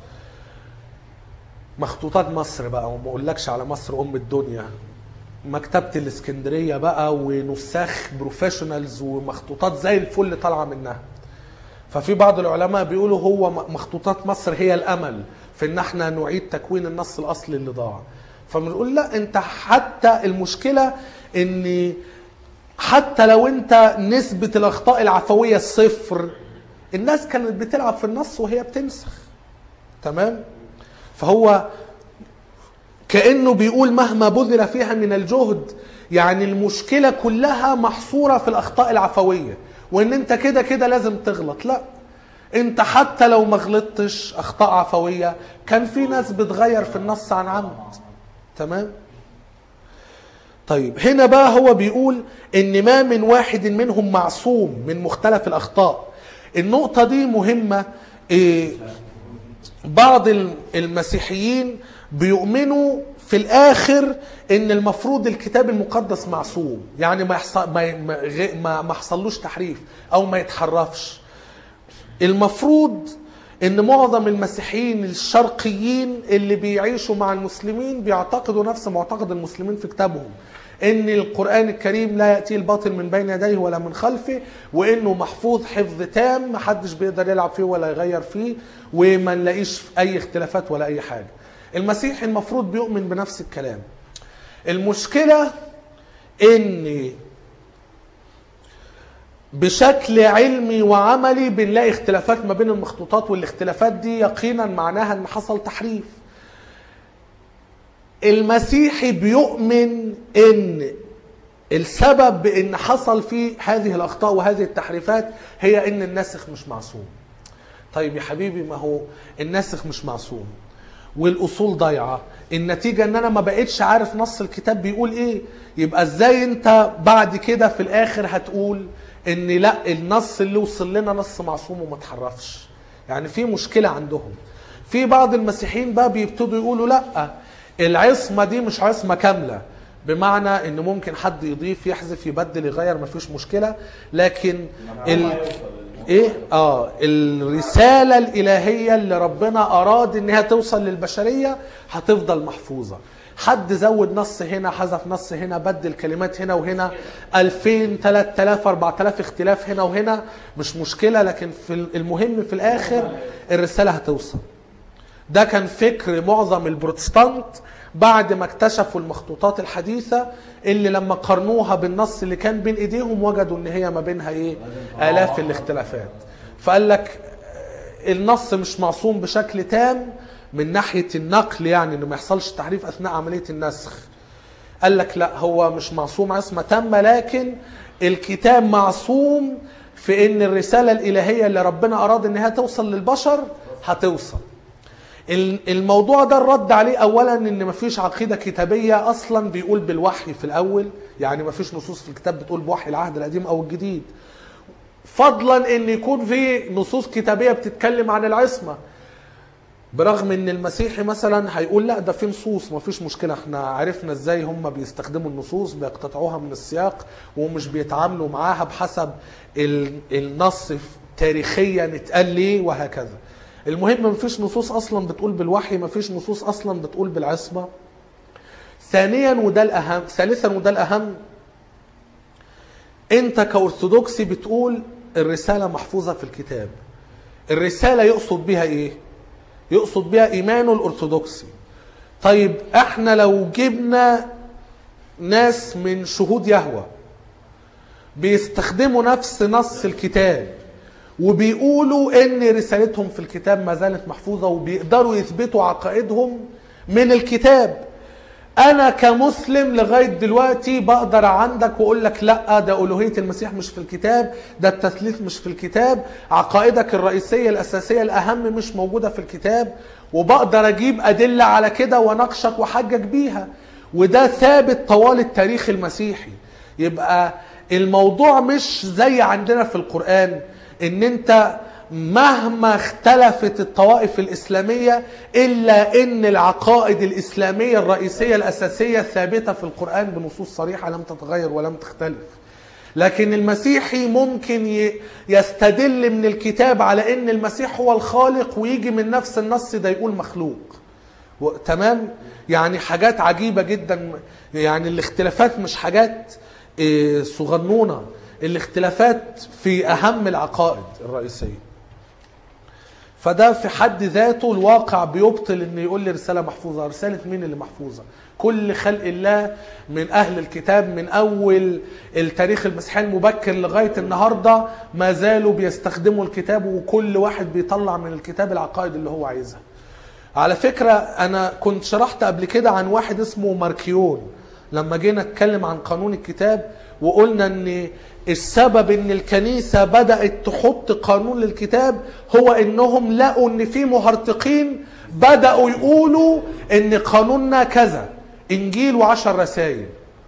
مخطوطات مصر بقى وما اقولكش على مصر ام الدنيا مكتبة الاسكندرية بقى ونساخ بروفيشنالز ومخطوطات زي الفل طالعة منها ففي بعض العلماء بيقولوا هو م- مخطوطات مصر هي الامل في ان احنا نعيد تكوين النص الاصلي اللي ضاع فبنقول لا انت حتى المشكلة ان حتى لو انت نسبة الاخطاء العفوية الصفر الناس كانت بتلعب في النص وهي بتنسخ تمام فهو كأنه بيقول مهما بذل فيها من الجهد يعني المشكلة كلها محصورة في الأخطاء العفوية وإن أنت كده كده لازم تغلط لا أنت حتى لو ما غلطتش أخطاء عفوية كان في ناس بتغير في النص عن عمد تمام طيب هنا بقى هو بيقول ان ما من واحد منهم معصوم من مختلف الاخطاء النقطة دي مهمة إيه بعض الم- المسيحيين بيؤمنوا في الاخر ان المفروض الكتاب المقدس معصوم يعني ما يحصل ما ما, غ- ما, ما حصلوش تحريف او ما يتحرفش المفروض ان معظم المسيحيين الشرقيين اللي بيعيشوا مع المسلمين بيعتقدوا نفس معتقد المسلمين في كتابهم ان القران الكريم لا ياتي الباطل من بين يديه ولا من خلفه وانه محفوظ حفظ تام محدش بيقدر يلعب فيه ولا يغير فيه وما نلاقيش اي اختلافات ولا اي حاجه المسيح المفروض بيؤمن بنفس الكلام المشكله ان بشكل علمي وعملي بنلاقي اختلافات ما بين المخطوطات والاختلافات دي يقينا معناها ان حصل تحريف المسيحي بيؤمن ان السبب بان حصل فيه هذه الاخطاء وهذه التحريفات هي ان الناسخ مش معصوم طيب يا حبيبي ما هو الناسخ مش معصوم والاصول ضايعه النتيجه ان انا ما بقتش عارف نص الكتاب بيقول ايه يبقى ازاي انت بعد كده في الاخر هتقول ان لا النص اللي وصل لنا نص معصوم وما اتحرفش يعني في مشكله عندهم في بعض المسيحيين بقى بيبتدوا يقولوا لا العصمه دي مش عصمه كامله بمعنى ان ممكن حد يضيف يحذف يبدل يغير مفيش مشكله لكن ال... ايه اه الرساله الالهيه اللي ربنا اراد انها توصل للبشريه هتفضل محفوظه حد زود نص هنا حذف نص هنا بدل كلمات هنا وهنا 2000 3000 4000 اختلاف هنا وهنا مش مشكله لكن في المهم في الاخر الرساله هتوصل ده كان فكر معظم البروتستانت بعد ما اكتشفوا المخطوطات الحديثة اللي لما قارنوها بالنص اللي كان بين ايديهم وجدوا ان هي ما بينها ايه الاف الاختلافات فقال لك النص مش معصوم بشكل تام من ناحية النقل يعني انه ما يحصلش تحريف اثناء عملية النسخ قال لك لا هو مش معصوم عصمة تامة لكن الكتاب معصوم في ان الرسالة الالهية اللي ربنا اراد انها توصل للبشر هتوصل الموضوع ده الرد عليه اولا ان مفيش عقيده كتابيه اصلا بيقول بالوحي في الاول يعني مفيش نصوص في الكتاب بتقول بوحي العهد القديم او الجديد فضلا ان يكون في نصوص كتابيه بتتكلم عن العصمه برغم ان المسيحي مثلا هيقول لا ده في نصوص مفيش مشكله احنا عرفنا ازاي هم بيستخدموا النصوص بيقتطعوها من السياق ومش بيتعاملوا معاها بحسب النص تاريخيا اتقال ليه وهكذا المهم مفيش نصوص اصلا بتقول بالوحي مفيش نصوص اصلا بتقول بالعصمه ثانيا وده الاهم ثالثا وده الاهم انت كارثوذكسي بتقول الرساله محفوظه في الكتاب الرساله يقصد بها ايه يقصد بها ايمانه الارثوذكسي طيب احنا لو جبنا ناس من شهود يهوه بيستخدموا نفس نص الكتاب وبيقولوا ان رسالتهم في الكتاب ما زالت محفوظه وبيقدروا يثبتوا عقائدهم من الكتاب انا كمسلم لغايه دلوقتي بقدر عندك واقول لك لا ده الوهيه المسيح مش في الكتاب ده التثليث مش في الكتاب عقائدك الرئيسيه الاساسيه الاهم مش موجوده في الكتاب وبقدر اجيب ادله على كده واناقشك واحجج بيها وده ثابت طوال التاريخ المسيحي يبقى الموضوع مش زي عندنا في القران ان انت مهما اختلفت الطوائف الإسلامية إلا أن العقائد الإسلامية الرئيسية الأساسية ثابتة في القرآن بنصوص صريحة لم تتغير ولم تختلف لكن المسيحي ممكن يستدل من الكتاب على أن المسيح هو الخالق ويجي من نفس النص ده يقول مخلوق تمام يعني حاجات عجيبة جدا يعني الاختلافات مش حاجات صغنونة الاختلافات في أهم العقائد الرئيسية فده في حد ذاته الواقع بيبطل ان يقول لي رساله محفوظه رساله مين اللي محفوظه كل خلق الله من اهل الكتاب من اول التاريخ المسيحي المبكر لغايه النهارده ما زالوا بيستخدموا الكتاب وكل واحد بيطلع من الكتاب العقائد اللي هو عايزها على فكره انا كنت شرحت قبل كده عن واحد اسمه ماركيون لما جينا نتكلم عن قانون الكتاب وقلنا ان السبب ان الكنيسة بدأت تحط قانون للكتاب هو انهم لقوا ان في مهرطقين بدأوا يقولوا ان قانوننا كذا انجيل وعشر رسائل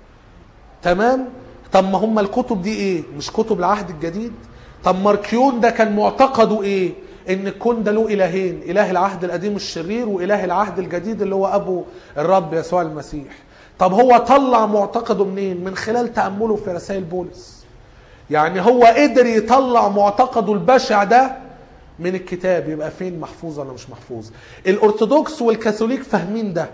تمام طب ما هم الكتب دي ايه مش كتب العهد الجديد طب ماركيون ده كان معتقده ايه ان الكون ده له الهين اله العهد القديم الشرير واله العهد الجديد اللي هو ابو الرب يسوع المسيح طب هو طلع معتقده منين من خلال تأمله في رسائل بولس يعني هو قدر يطلع معتقده البشع ده من الكتاب يبقى فين محفوظ ولا مش محفوظ الارثوذكس والكاثوليك فاهمين ده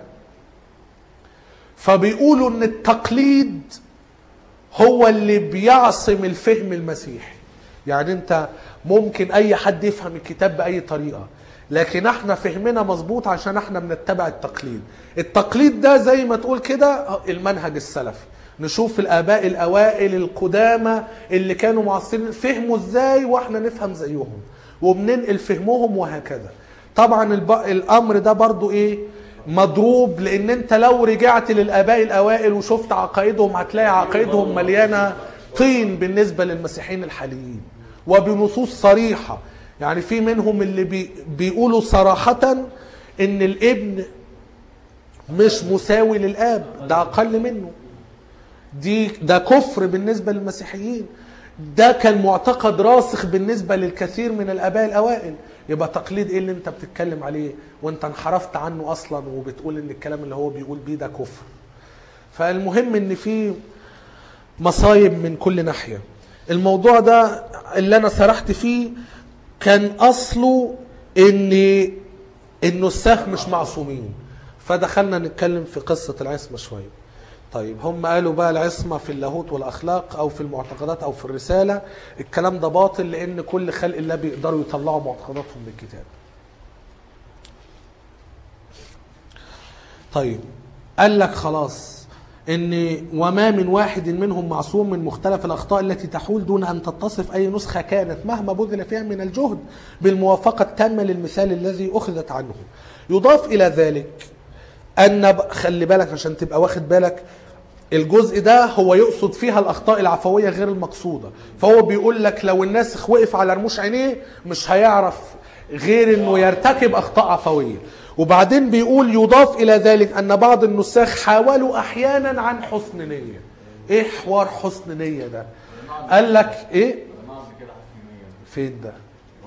فبيقولوا ان التقليد هو اللي بيعصم الفهم المسيحي يعني انت ممكن اي حد يفهم الكتاب باي طريقه لكن احنا فهمنا مظبوط عشان احنا بنتبع التقليد التقليد ده زي ما تقول كده المنهج السلفي نشوف الاباء الاوائل القدامى اللي كانوا معاصرين فهموا ازاي واحنا نفهم زيهم وبننقل فهمهم وهكذا طبعا الب... الامر ده برضو ايه مضروب لان انت لو رجعت للاباء الاوائل وشفت عقائدهم هتلاقي عقائدهم مليانه طين بالنسبه للمسيحيين الحاليين وبنصوص صريحه يعني في منهم اللي بي بيقولوا صراحة ان الابن مش مساوي للاب ده اقل منه دي ده كفر بالنسبة للمسيحيين ده كان معتقد راسخ بالنسبة للكثير من الآباء الأوائل يبقى تقليد إيه اللي أنت بتتكلم عليه وأنت انحرفت عنه أصلا وبتقول إن الكلام اللي هو بيقول بيه ده كفر فالمهم إن في مصايب من كل ناحية الموضوع ده اللي أنا سرحت فيه كان أصله إن النساخ مش معصومين فدخلنا نتكلم في قصة العصمة شوية طيب هم قالوا بقى العصمة في اللاهوت والأخلاق أو في المعتقدات أو في الرسالة الكلام ده باطل لأن كل خلق الله بيقدروا يطلعوا معتقداتهم من الكتاب طيب قال لك خلاص ان وما من واحد منهم معصوم من مختلف الاخطاء التي تحول دون ان تتصف اي نسخه كانت مهما بذل فيها من الجهد بالموافقه التامه للمثال الذي اخذت عنه يضاف الى ذلك ان ب- خلي بالك عشان تبقى واخد بالك الجزء ده هو يقصد فيها الاخطاء العفويه غير المقصوده فهو بيقول لك لو الناسخ وقف على رموش عينيه مش هيعرف غير انه يرتكب اخطاء عفويه وبعدين بيقول يضاف الى ذلك ان بعض النساخ حاولوا احيانا عن حسن نيه ايه حوار حسن نيه ده قال لك ايه نقص كده حسن نية فين ده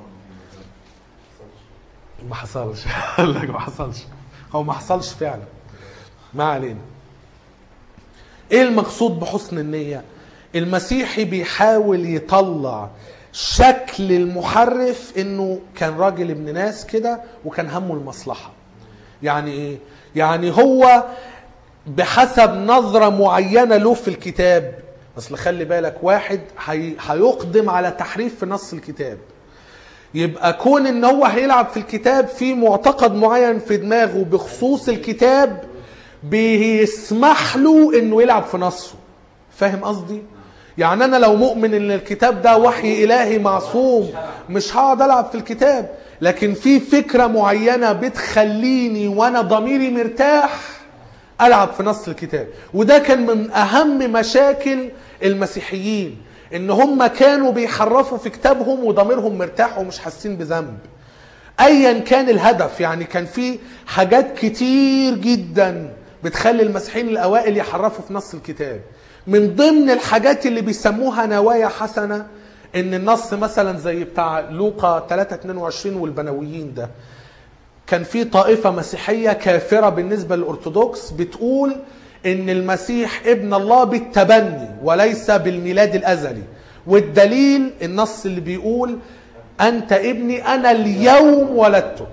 ما حصلش قال لك ما حصلش هو ما حصلش فعلا ما علينا ايه المقصود بحسن النية المسيحي بيحاول يطلع شكل المحرف انه كان راجل ابن ناس كده وكان همه المصلحة يعني ايه يعني هو بحسب نظرة معينة له في الكتاب اصل خلي بالك واحد هي- هيقدم على تحريف في نص الكتاب يبقى كون ان هو هيلعب في الكتاب في معتقد معين في دماغه بخصوص الكتاب بيسمح له انه يلعب في نصه فاهم قصدي يعني انا لو مؤمن ان الكتاب ده وحي الهي معصوم مش هقعد العب في الكتاب لكن في فكره معينه بتخليني وانا ضميري مرتاح العب في نص الكتاب وده كان من اهم مشاكل المسيحيين ان هم كانوا بيحرفوا في كتابهم وضميرهم مرتاح ومش حاسين بذنب ايا كان الهدف يعني كان في حاجات كتير جدا بتخلي المسيحيين الاوائل يحرفوا في نص الكتاب من ضمن الحاجات اللي بيسموها نوايا حسنه ان النص مثلا زي بتاع لوقا 3 22 والبنويين ده كان في طائفة مسيحية كافرة بالنسبة للأرثوذكس بتقول إن المسيح ابن الله بالتبني وليس بالميلاد الأزلي والدليل النص اللي بيقول أنت ابني أنا اليوم ولدتك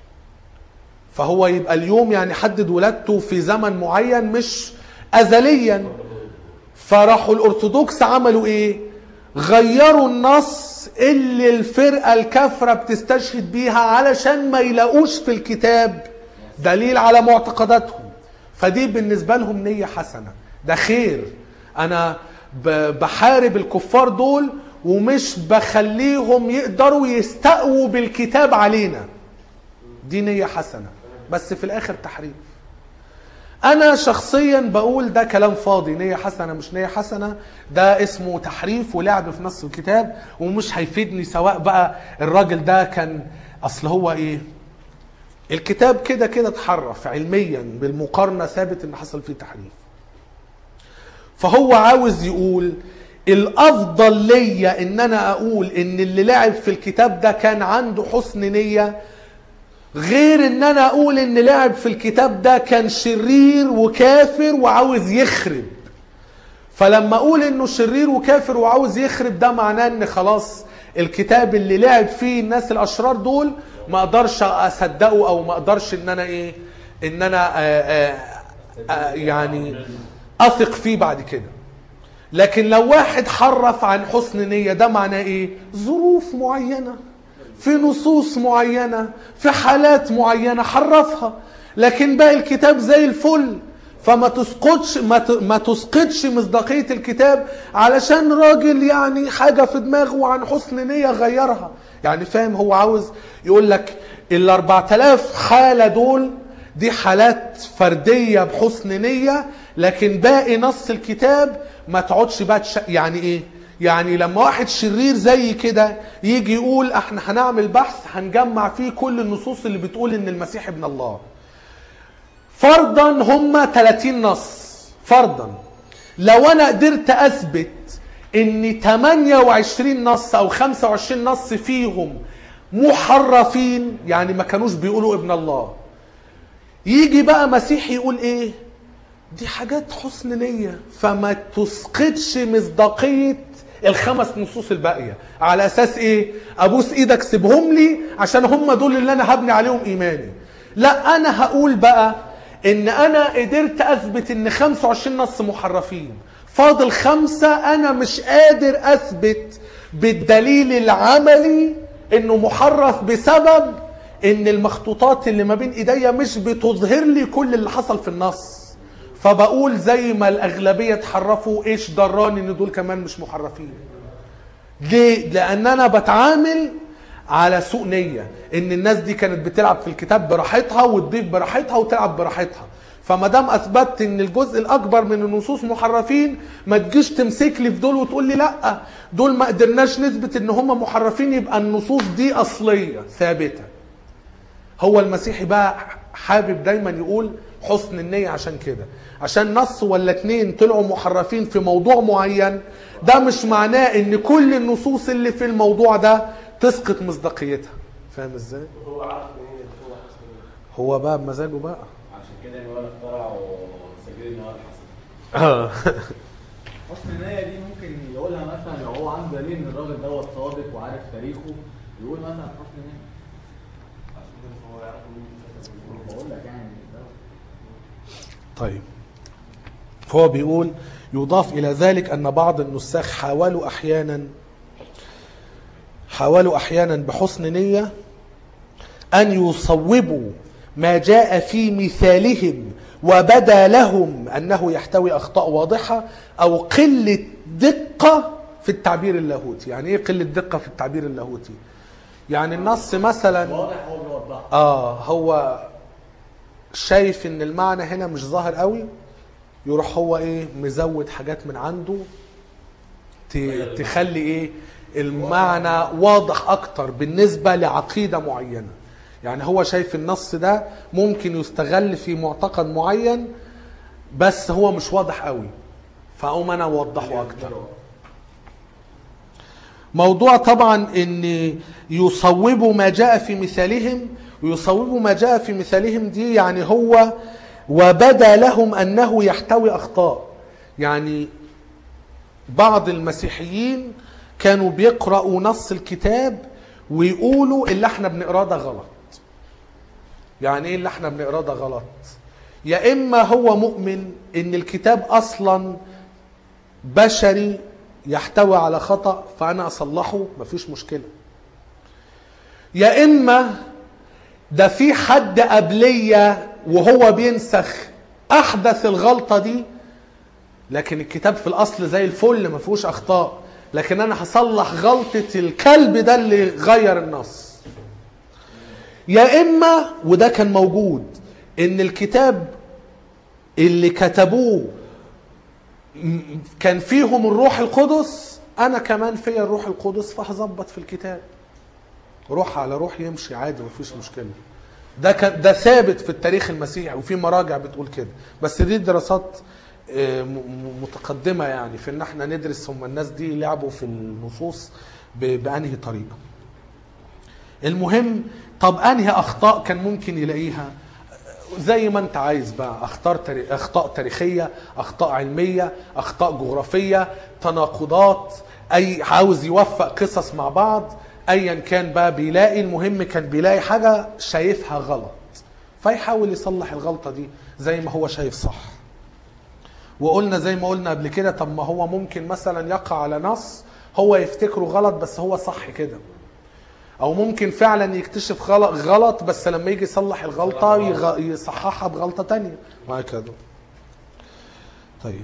فهو يبقى اليوم يعني حدد ولادته في زمن معين مش أزليا فراحوا الأرثوذكس عملوا إيه؟ غيروا النص اللي الفرقة الكافرة بتستشهد بيها علشان ما يلاقوش في الكتاب دليل على معتقداتهم فدي بالنسبة لهم نية حسنة ده خير أنا ب- بحارب الكفار دول ومش بخليهم يقدروا يستقووا بالكتاب علينا دي نية حسنة بس في الآخر تحريف انا شخصيا بقول ده كلام فاضي نية حسنة مش نية حسنة ده اسمه تحريف ولعب في نص الكتاب ومش هيفيدني سواء بقى الراجل ده كان اصل هو ايه الكتاب كده كده اتحرف علميا بالمقارنة ثابت ان حصل فيه تحريف فهو عاوز يقول الافضل ليا ان انا اقول ان اللي لعب في الكتاب ده كان عنده حسن نيه غير ان انا اقول ان لعب في الكتاب ده كان شرير وكافر وعاوز يخرب فلما اقول انه شرير وكافر وعاوز يخرب ده معناه ان خلاص الكتاب اللي لعب فيه الناس الاشرار دول ما اقدرش اصدقه او ما اقدرش ان انا ايه ان انا آآ آآ يعني اثق فيه بعد كده لكن لو واحد حرف عن حسن نية ده معناه ايه ظروف معينة في نصوص معينة في حالات معينة حرفها لكن باقي الكتاب زي الفل فما تسقطش ما, ت- ما تسقطش مصداقية الكتاب علشان راجل يعني حاجة في دماغه عن حسن نية غيرها يعني فاهم هو عاوز يقول لك ال 4000 حالة دول دي حالات فردية بحسن نية لكن باقي نص الكتاب ما تقعدش بقى تش... يعني ايه يعني لما واحد شرير زي كده يجي يقول احنا هنعمل بحث هنجمع فيه كل النصوص اللي بتقول ان المسيح ابن الله فرضا هم 30 نص فرضا لو انا قدرت اثبت ان 28 نص او 25 نص فيهم محرفين يعني ما كانوش بيقولوا ابن الله يجي بقى مسيحي يقول ايه دي حاجات حسن نية فما تسقطش مصداقية الخمس نصوص الباقية على اساس ايه ابوس ايدك سيبهم لي عشان هم دول اللي انا هبني عليهم ايماني لا انا هقول بقى ان انا قدرت اثبت ان 25 نص محرفين فاضل خمسة انا مش قادر اثبت بالدليل العملي انه محرف بسبب ان المخطوطات اللي ما بين ايديا مش بتظهر لي كل اللي حصل في النص فبقول زي ما الاغلبيه اتحرفوا ايش دراني ان دول كمان مش محرفين ليه لان انا بتعامل على سوء نيه ان الناس دي كانت بتلعب في الكتاب براحتها وتضيف براحتها وتلعب براحتها فما دام اثبتت ان الجزء الاكبر من النصوص محرفين ما تجيش تمسك لي في دول وتقول لي لا دول ما قدرناش نثبت ان هم محرفين يبقى النصوص دي اصليه ثابته هو المسيحي بقى حابب دايما يقول حسن النية عشان كده عشان نص ولا اتنين طلعوا محرفين في موضوع معين ده مش معناه ان كل النصوص اللي في الموضوع ده تسقط مصداقيتها فاهم ازاي هو عارف منين إن هو حسن نية. هو بقى بمزاجه بقى عشان كده الولد اخترع وسجل ان هو الحسن اه حسن النية دي ممكن يقولها مثلا لو هو عنده دليل ان الراجل دوت صادق وعارف تاريخه يقول مثلا حسن النية عشان هو يعرف منين كتب بقول لك يعني ده طيب فهو بيقول يضاف إلى ذلك أن بعض النساخ حاولوا أحيانا حاولوا أحيانا بحسن نية أن يصوبوا ما جاء في مثالهم وبدا لهم أنه يحتوي أخطاء واضحة أو قلة دقة في التعبير اللاهوتي يعني إيه قلة دقة في التعبير اللاهوتي يعني النص مثلا واضح هو بيوضحها اه هو شايف ان المعنى هنا مش ظاهر قوي يروح هو ايه مزود حاجات من عنده ت- تخلي ايه المعنى واضح اكتر بالنسبة لعقيدة معينة يعني هو شايف النص ده ممكن يستغل في معتقد معين بس هو مش واضح قوي فاقوم انا اوضحه اكتر موضوع طبعا ان يصوبوا ما جاء في مثالهم ويصوبوا ما جاء في مثالهم دي يعني هو وبدا لهم انه يحتوي اخطاء يعني بعض المسيحيين كانوا بيقرأوا نص الكتاب ويقولوا اللي احنا بنقراه ده غلط يعني ايه اللي احنا بنقراه ده غلط يا اما هو مؤمن ان الكتاب اصلا بشري يحتوي على خطأ فأنا أصلحه مفيش مشكلة يا إما ده في حد قبلية وهو بينسخ أحدث الغلطة دي لكن الكتاب في الأصل زي الفل ما فيهوش أخطاء لكن أنا هصلح غلطة الكلب ده اللي غير النص يا إما وده كان موجود إن الكتاب اللي كتبوه كان فيهم الروح القدس انا كمان فيا الروح القدس فهظبط في الكتاب روح على روح يمشي عادي مفيش مشكله ده كان ده ثابت في التاريخ المسيحي وفي مراجع بتقول كده بس دي دراسات آه، م- م- متقدمه يعني في ان احنا ندرس هم الناس دي لعبوا في النصوص ب- بانهي طريقه المهم طب انهي اخطاء كان ممكن يلاقيها زي ما انت عايز بقى اختار تاري... اخطاء تاريخيه اخطاء علميه اخطاء جغرافيه تناقضات اي عاوز يوفق قصص مع بعض ايا كان بقى بيلاقي المهم كان بيلاقي حاجه شايفها غلط فيحاول يصلح الغلطه دي زي ما هو شايف صح وقلنا زي ما قلنا قبل كده طب ما هو ممكن مثلا يقع على نص هو يفتكره غلط بس هو صح كده او ممكن فعلا يكتشف غلط غلط بس لما يجي يصلح الغلطه يغ... يصححها بغلطه تانية وهكذا طيب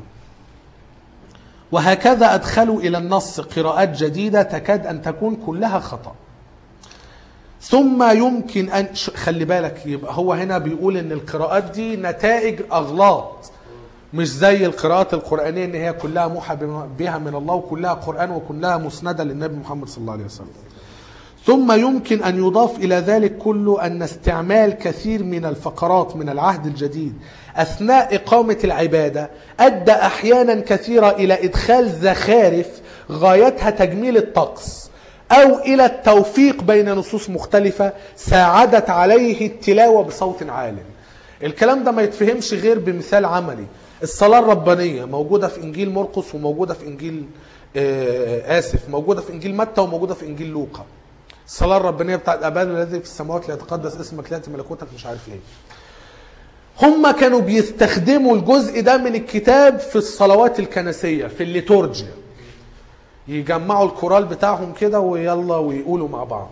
وهكذا ادخلوا الى النص قراءات جديده تكاد ان تكون كلها خطا ثم يمكن ان ش- خلي بالك يبقى هو هنا بيقول ان القراءات دي نتائج اغلاط مش زي القراءات القرآنية ان هي كلها موحى بما- بها من الله وكلها قرآن وكلها مسندة للنبي محمد صلى الله عليه وسلم ثم يمكن أن يضاف إلى ذلك كله أن استعمال كثير من الفقرات من العهد الجديد أثناء إقامة العبادة أدى أحيانا كثيرة إلى إدخال زخارف غايتها تجميل الطقس أو إلى التوفيق بين نصوص مختلفة ساعدت عليه التلاوة بصوت عال الكلام ده ما يتفهمش غير بمثال عملي الصلاة الربانية موجودة في إنجيل مرقس وموجودة في إنجيل آه، آسف موجودة في إنجيل متى وموجودة في إنجيل لوقا الصلاة الربانية بتاعت أبانا الذي في السماوات ليتقدس اسمك ليأتي ملكوتك مش عارف ايه هم كانوا بيستخدموا الجزء ده من الكتاب في الصلوات الكنسية في الليتورجيا يجمعوا الكورال بتاعهم كده ويلا ويقولوا مع بعض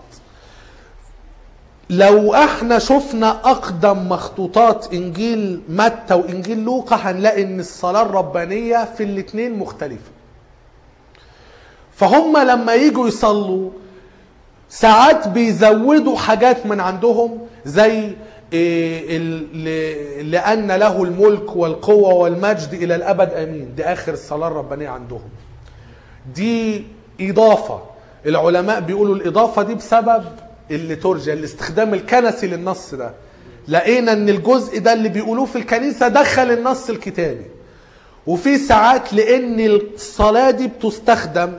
لو احنا شفنا اقدم مخطوطات انجيل متى وانجيل لوقا هنلاقي ان الصلاة الربانية في الاتنين مختلفة فهم لما يجوا يصلوا ساعات بيزودوا حاجات من عندهم زي إيه، ال- ل- لأن له الملك والقوة والمجد إلى الأبد أمين دي آخر الصلاة الربانية عندهم دي إضافة العلماء بيقولوا الإضافة دي بسبب الليتورجيا الاستخدام الكنسي للنص ده لقينا ان الجزء ده اللي بيقولوه في الكنيسة دخل النص الكتابي وفي ساعات لان الصلاة دي بتستخدم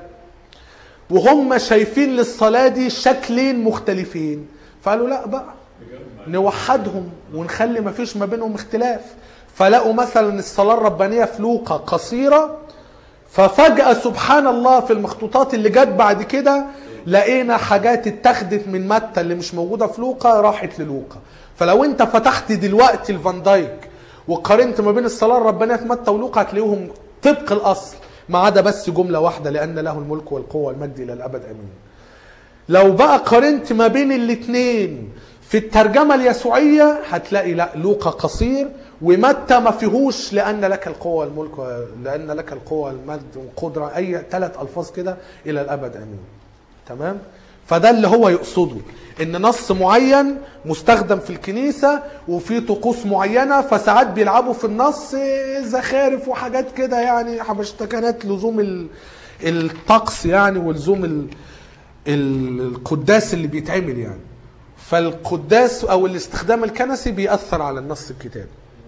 وهم شايفين للصلاة دي شكلين مختلفين فقالوا لا بقى نوحدهم ونخلي ما فيش ما بينهم اختلاف فلقوا مثلا الصلاة الربانية في لوقا قصيرة ففجأة سبحان الله في المخطوطات اللي جت بعد كده لقينا حاجات اتخذت من متى اللي مش موجودة في لوقا راحت للوقا فلو انت فتحت دلوقتي الفان دايك وقارنت ما بين الصلاة الربانية في متى ولوقا هتلاقيهم طبق الأصل ما عدا بس جملة واحدة لأن له الملك والقوة والمجد إلى الأبد أمين لو بقى قارنت ما بين الاثنين في الترجمة اليسوعية هتلاقي لا لوقا قصير ومتى ما فيهوش لأن لك القوة والملك و- لأن لك القوة والمجد والقدرة أي ثلاث ألفاظ كده إلى الأبد أمين تمام فده اللي هو يقصده ان نص معين مستخدم في الكنيسة وفي طقوس معينة فساعات بيلعبوا في النص زخارف وحاجات كده يعني حبشتكنات لزوم ال- الطقس يعني ولزوم ال- ال- القداس اللي بيتعمل يعني فالقداس او الاستخدام الكنسي بيأثر على النص الكتابي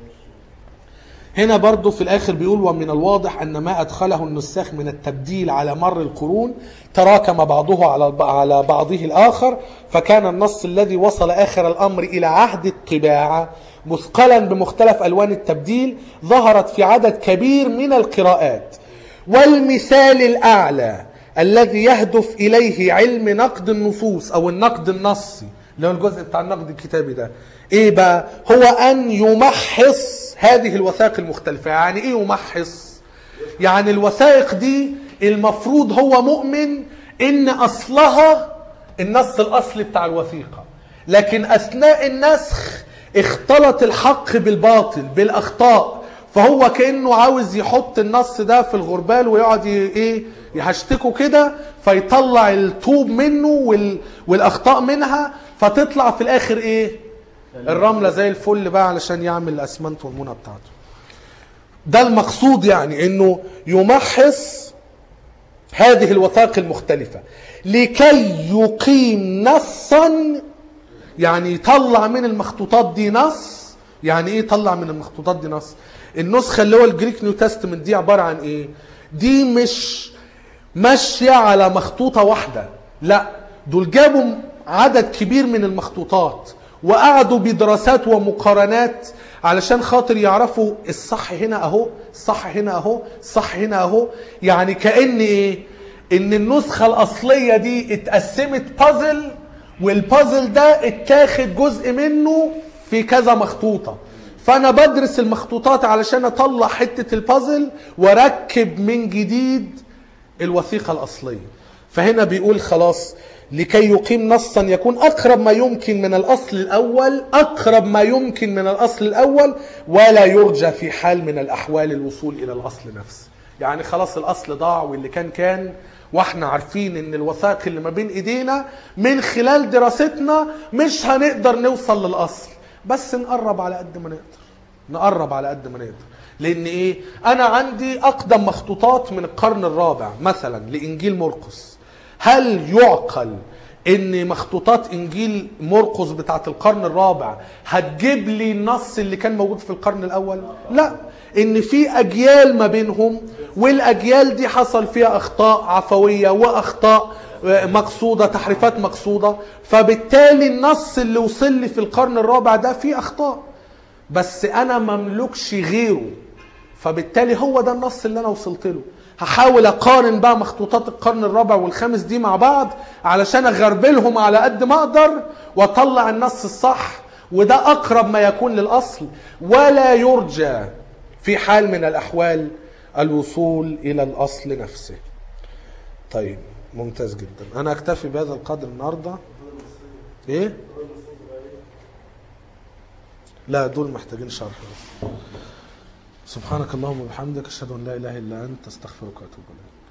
هنا برضو في الآخر بيقول ومن الواضح أن ما أدخله النساخ من التبديل على مر القرون تراكم بعضه على على بعضه الآخر فكان النص الذي وصل آخر الأمر إلى عهد الطباعة مثقلا بمختلف ألوان التبديل ظهرت في عدد كبير من القراءات والمثال الأعلى الذي يهدف إليه علم نقد النصوص أو النقد النصي اللي هو الجزء بتاع النقد الكتابي ده ايه بقى هو ان يمحص هذه الوثائق المختلفة يعني ايه يمحص يعني الوثائق دي المفروض هو مؤمن ان اصلها النص الاصلي بتاع الوثيقة لكن اثناء النسخ اختلط الحق بالباطل بالاخطاء فهو كانه عاوز يحط النص ده في الغربال ويقعد ي- ايه يهشتكه كده فيطلع الطوب منه وال... والاخطاء منها فتطلع في الاخر ايه الرمله زي الفل بقى علشان يعمل الاسمنت والمونه بتاعته ده المقصود يعني انه يمحص هذه الوثائق المختلفة لكي يقيم نصا يعني يطلع من المخطوطات دي نص يعني ايه يطلع من المخطوطات دي نص النسخة اللي هو الجريك نيو تestament دي عبارة عن ايه دي مش ماشية على مخطوطة واحدة لا دول جابوا عدد كبير من المخطوطات وقعدوا بدراسات ومقارنات علشان خاطر يعرفوا الصح هنا اهو الصح هنا اهو الصح هنا اهو يعني كأن ايه ان النسخة الاصلية دي اتقسمت بازل والبازل ده اتاخد جزء منه في كذا مخطوطة فانا بدرس المخطوطات علشان اطلع حتة البازل واركب من جديد الوثيقة الأصلية فهنا بيقول خلاص لكي يقيم نصا يكون أقرب ما يمكن من الأصل الأول أقرب ما يمكن من الأصل الأول ولا يرجى في حال من الأحوال الوصول إلى الأصل نفسه يعني خلاص الأصل ضاع واللي كان كان واحنا عارفين ان الوثائق اللي ما بين ايدينا من خلال دراستنا مش هنقدر نوصل للأصل بس نقرب على قد ما نقدر نقرب على قد ما نقدر لان ايه انا عندي اقدم مخطوطات من القرن الرابع مثلا لانجيل مرقس هل يعقل ان مخطوطات انجيل مرقس بتاعت القرن الرابع هتجيب لي النص اللي كان موجود في القرن الاول لا ان في اجيال ما بينهم والاجيال دي حصل فيها اخطاء عفويه واخطاء مقصوده تحريفات مقصوده فبالتالي النص اللي وصل لي في القرن الرابع ده فيه اخطاء بس انا مملكش غيره فبالتالي هو ده النص اللي انا وصلت له هحاول اقارن بقى مخطوطات القرن الرابع والخامس دي مع بعض علشان اغربلهم على قد ما اقدر واطلع النص الصح وده اقرب ما يكون للاصل ولا يرجى في حال من الاحوال الوصول الى الاصل نفسه طيب ممتاز جدا انا اكتفي بهذا القدر النهارده ايه لا دول محتاجين شرح بس. سبحانك اللهم وبحمدك اشهد ان لا اله الا انت استغفرك واتوب اليك